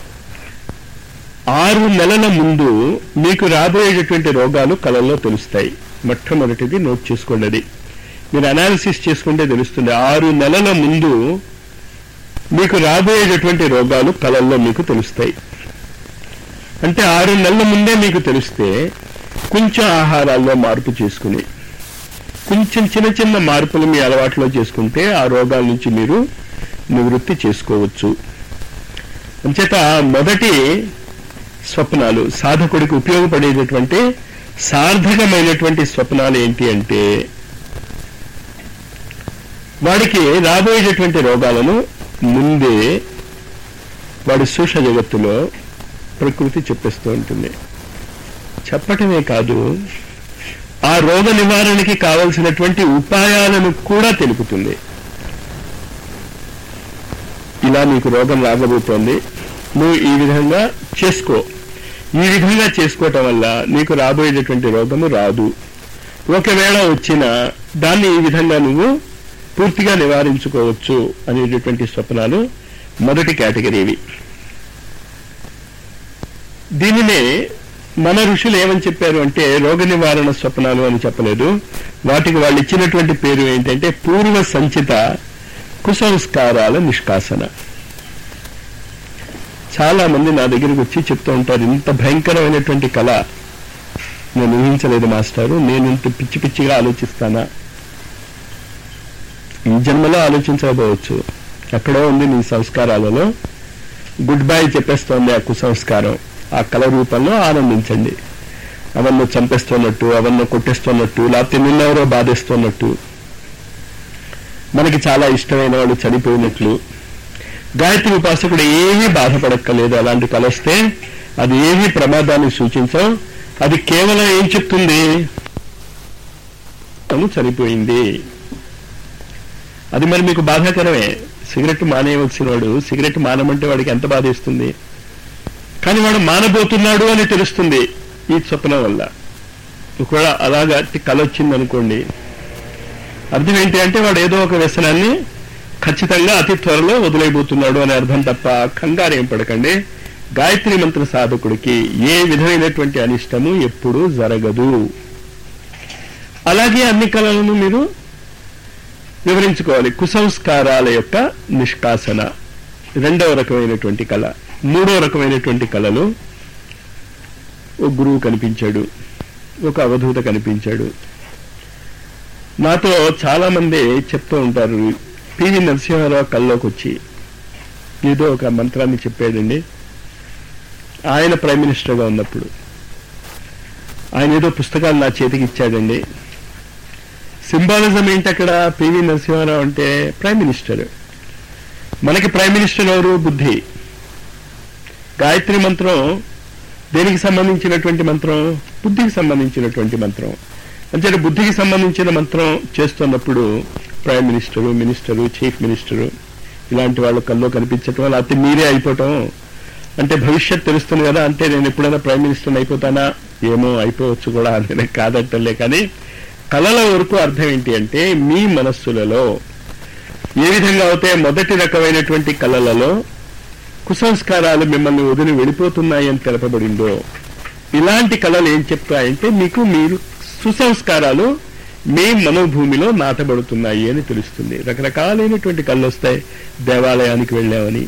ఆరు నెలల ముందు మీకు రాబోయేటటువంటి రోగాలు కళల్లో తెలుస్తాయి మొట్టమొదటిది నోట్ చేసుకోండి అది మీరు అనాలిసిస్ చేసుకుంటే తెలుస్తుంది ఆరు నెలల ముందు మీకు రాబోయేటటువంటి రోగాలు కళల్లో మీకు తెలుస్తాయి అంటే ఆరు నెలల ముందే మీకు తెలిస్తే కొంచెం ఆహారాల్లో మార్పు చేసుకుని కొంచెం చిన్న చిన్న మార్పులు మీ అలవాట్లో చేసుకుంటే ఆ రోగాల నుంచి మీరు నివృత్తి చేసుకోవచ్చు అంచేత మొదటి స్వప్నాలు సాధకుడికి ఉపయోగపడేటటువంటి సార్థకమైనటువంటి స్వప్నాలు ఏంటి అంటే వాడికి రాబోయేటటువంటి రోగాలను ముందే వాడి సూక్ష్మ జగత్తులో ప్రకృతి చెప్పేస్తూ ఉంటుంది చెప్పటమే కాదు ఆ రోగ నివారణకి కావలసినటువంటి ఉపాయాలను కూడా తెలుపుతుంది ఇలా నీకు రోగం రాగబోతోంది నువ్వు ఈ విధంగా చేసుకో ఈ విధంగా చేసుకోవటం వల్ల నీకు రాబోయేటటువంటి రోగము రాదు ఒకవేళ వచ్చినా దాన్ని ఈ విధంగా నువ్వు పూర్తిగా నివారించుకోవచ్చు అనేటటువంటి స్వప్నాలు మొదటి కేటగిరీ ఇవి దీనినే మన ఋషులు ఏమని చెప్పారు అంటే రోగ నివారణ స్వప్నాలు అని చెప్పలేదు వాటికి వాళ్ళు ఇచ్చినటువంటి పేరు ఏంటంటే పూర్వ సంచిత కుసంస్కారాల నిష్కాసన చాలా మంది నా దగ్గరికి వచ్చి చెప్తూ ఉంటారు ఇంత భయంకరమైనటువంటి కళ నేను ఊహించలేదు మాస్టారు నేను ఇంత పిచ్చి పిచ్చిగా ఆలోచిస్తానా ఈ జన్మలో ఆలోచించకపోవచ్చు ఎక్కడో ఉంది నీ సంస్కారాలలో గుడ్ బై చెప్పేస్తోంది ఆ కుసంస్కారం ఆ కళ రూపంలో ఆనందించండి అవన్నీ చంపేస్తున్నట్టు అవన్నీ కొట్టేస్తున్నట్టు లేకపోతే నిన్నెవరో బాధేస్తున్నట్టు మనకి చాలా ఇష్టమైన వాళ్ళు చనిపోయినట్లు గాయత్రి ఉపాసకుడు ఏమీ బాధపడక్కలేదు అలాంటి కళ వస్తే అది ఏమీ ప్రమాదాన్ని సూచించం అది కేవలం ఏం చెప్తుంది తను చనిపోయింది అది మరి మీకు బాధాకరమే సిగరెట్ మానేయవలసిన వాడు సిగరెట్ మానమంటే వాడికి ఎంత బాధేస్తుంది కానీ వాడు మానబోతున్నాడు అని తెలుస్తుంది ఈ స్వప్నం వల్ల ఒకవేళ అలాగా కళ వచ్చింది అనుకోండి అర్థం ఏంటి అంటే వాడు ఏదో ఒక వ్యసనాన్ని ఖచ్చితంగా అతి త్వరలో వదిలేయబోతున్నాడు అనే అర్థం తప్ప కంగారేం పడకండి గాయత్రి మంత్ర సాధకుడికి ఏ విధమైనటువంటి అనిష్టము ఎప్పుడూ జరగదు అలాగే అన్ని కళలను మీరు వివరించుకోవాలి కుసంస్కారాల యొక్క నిష్కాసన రెండవ రకమైనటువంటి కళ మూడో రకమైనటువంటి కళలో ఒక గురువు కనిపించాడు ఒక అవధూత కనిపించాడు నాతో చాలా మంది చెప్తూ ఉంటారు పివి నరసింహారావు కల్లోకి వచ్చి ఏదో ఒక మంత్రాన్ని చెప్పాడండి ఆయన ప్రైమ్ మినిస్టర్గా ఉన్నప్పుడు ఆయన ఏదో పుస్తకాలు నా చేతికి ఇచ్చాడండి సింబాలిజం ఏంటి అక్కడ పివి నరసింహారావు అంటే ప్రైమ్ మినిస్టర్ మనకి ప్రైమ్ మినిస్టర్ ఎవరు బుద్ధి గాయత్రి మంత్రం దేనికి సంబంధించినటువంటి మంత్రం బుద్ధికి సంబంధించినటువంటి మంత్రం అంటే బుద్ధికి సంబంధించిన మంత్రం చేస్తున్నప్పుడు prime minister minister chief minister ఇలాంటి వాళ్ళు కల్లో కనిపించటం లేకపోతే మీరే అయిపోవటం అంటే భవిష్యత్ తెలుస్తుంది కదా అంటే నేను ఎప్పుడైనా ప్రైమ్ మినిస్టర్ అయిపోతానా ఏమో అయిపోవచ్చు కూడా అని కాదంటలే కానీ కళల వరకు అర్థం ఏంటి అంటే మీ మనస్సులలో ఏ విధంగా అయితే మొదటి రకమైనటువంటి కళలలో కుసంస్కారాలు మిమ్మల్ని వదిలి వెళ్ళిపోతున్నాయి అని తెలపబడిందో ఇలాంటి కళలు ఏం చెప్తాయంటే మీకు మీరు సుసంస్కారాలు మీ మనోభూమిలో నాటబడుతున్నాయి అని తెలుస్తుంది రకరకాలైనటువంటి కళ్ళు వస్తాయి దేవాలయానికి వెళ్ళామని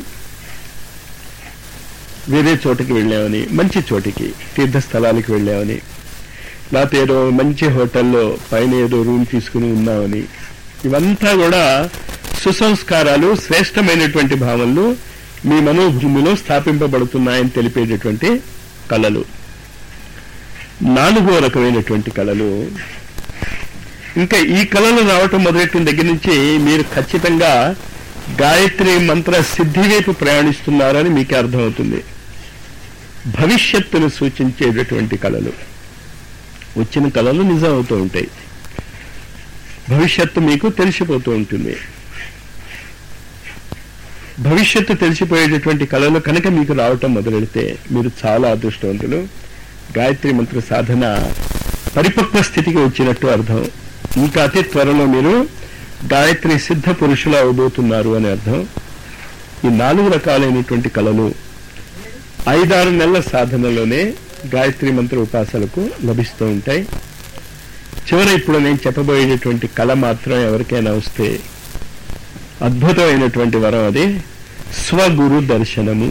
వేరే చోటకి వెళ్ళామని మంచి చోటికి తీర్థస్థలానికి వెళ్ళామని లేకపోతే ఏదో మంచి హోటల్లో పైన ఏదో రూమ్ తీసుకుని ఉన్నామని ఇవంతా కూడా సుసంస్కారాలు శ్రేష్టమైనటువంటి భావనలు మీ మనోభూమిలో స్థాపింపబడుతున్నాయని తెలిపేటటువంటి కళలు నాలుగో రకమైనటువంటి కళలు ఇంకా ఈ కళలు రావటం మొదలెట్టిన దగ్గర నుంచి మీరు ఖచ్చితంగా గాయత్రి మంత్ర సిద్ధి వైపు ప్రయాణిస్తున్నారని మీకు అర్థమవుతుంది భవిష్యత్తును సూచించేటటువంటి కళలు వచ్చిన కళలు నిజం అవుతూ ఉంటాయి భవిష్యత్తు మీకు తెలిసిపోతూ ఉంటుంది భవిష్యత్తు తెలిసిపోయేటటువంటి కళలు కనుక మీకు రావటం మొదలెడితే మీరు చాలా అదృష్టవంతులు గాయత్రి మంత్ర సాధన పరిపక్వ స్థితికి వచ్చినట్టు అర్థం ఇంకా అతి త్వరలో మీరు గాయత్రి సిద్ధ పురుషులు అవబోతున్నారు అని అర్థం ఈ నాలుగు రకాలైనటువంటి కళలు ఐదారు నెలల సాధనలోనే గాయత్రి మంత్ర ఉపాసనకు లభిస్తూ ఉంటాయి చివర ఇప్పుడు నేను చెప్పబోయేటటువంటి కళ మాత్రం ఎవరికైనా వస్తే అద్భుతమైనటువంటి వరం అది స్వగురు దర్శనము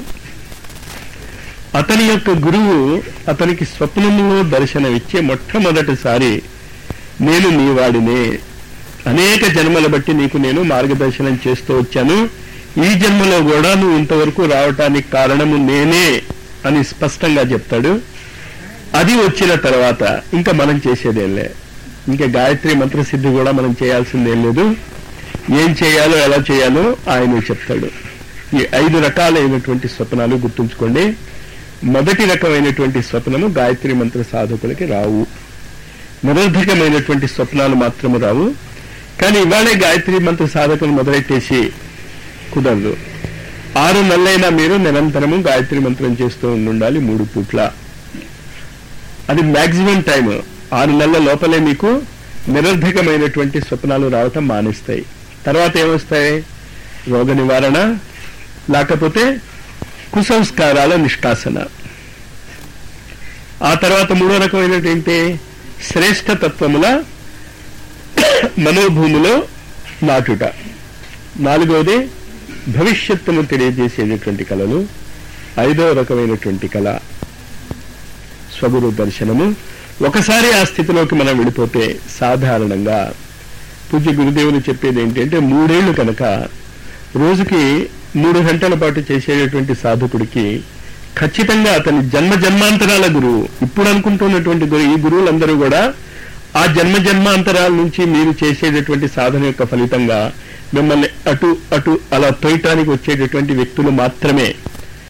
అతని యొక్క గురువు అతనికి స్వప్నములో దర్శనమిచ్చే మొట్టమొదటిసారి నేను నీ వాడినే అనేక జన్మల బట్టి నీకు నేను మార్గదర్శనం చేస్తూ వచ్చాను ఈ జన్మలో కూడా నువ్వు ఇంతవరకు రావటానికి కారణము నేనే అని స్పష్టంగా చెప్తాడు అది వచ్చిన తర్వాత ఇంకా మనం చేసేదేంలే ఇంకా గాయత్రి మంత్రసిద్ధి కూడా మనం చేయాల్సిందేం లేదు ఏం చేయాలో ఎలా చేయాలో ఆయన చెప్తాడు ఈ ఐదు రకాలైనటువంటి స్వప్నాలు గుర్తుంచుకోండి మొదటి రకమైనటువంటి స్వప్నము గాయత్రి మంత్ర సాధకులకి రావు నిరర్ధకమైనటువంటి స్వప్నాలు మాత్రము రావు కానీ ఇవాళే గాయత్రి మంత్ర సాధకులు మొదలెట్టేసి కుదరదు ఆరు నెలలైనా మీరు నిరంతరము గాయత్రి మంత్రం చేస్తూ ఉండాలి మూడు పూట్ల అది మాక్సిమం టైం ఆరు నెలల లోపలే మీకు నిరర్ధకమైనటువంటి స్వప్నాలు రావటం మానేస్తాయి తర్వాత ఏమొస్తాయి రోగ నివారణ లేకపోతే కుసంస్కారాల నిష్కాసన ఆ తర్వాత మూడో రకమైనటువంటి శ్రేష్ఠ తత్వముల మనోభూమిలో నాటుట నాలుగవది భవిష్యత్తును తెలియజేసేటటువంటి కళలు ఐదవ రకమైనటువంటి కళ స్వగురు దర్శనము ఒకసారి ఆ స్థితిలోకి మనం వెళ్ళిపోతే సాధారణంగా పూజ్య గురుదేవులు చెప్పేది ఏంటంటే మూడేళ్లు కనుక రోజుకి మూడు గంటల పాటు చేసేటటువంటి సాధకుడికి ఖచ్చితంగా అతని జన్మ జన్మాంతరాల గురువు ఇప్పుడు అనుకుంటున్నటువంటి గురువు ఈ గురువులందరూ కూడా ఆ జన్మ జన్మాంతరాల నుంచి మీరు చేసేటటువంటి సాధన యొక్క ఫలితంగా మిమ్మల్ని అటు అటు అలా తోయటానికి వచ్చేటటువంటి వ్యక్తులు మాత్రమే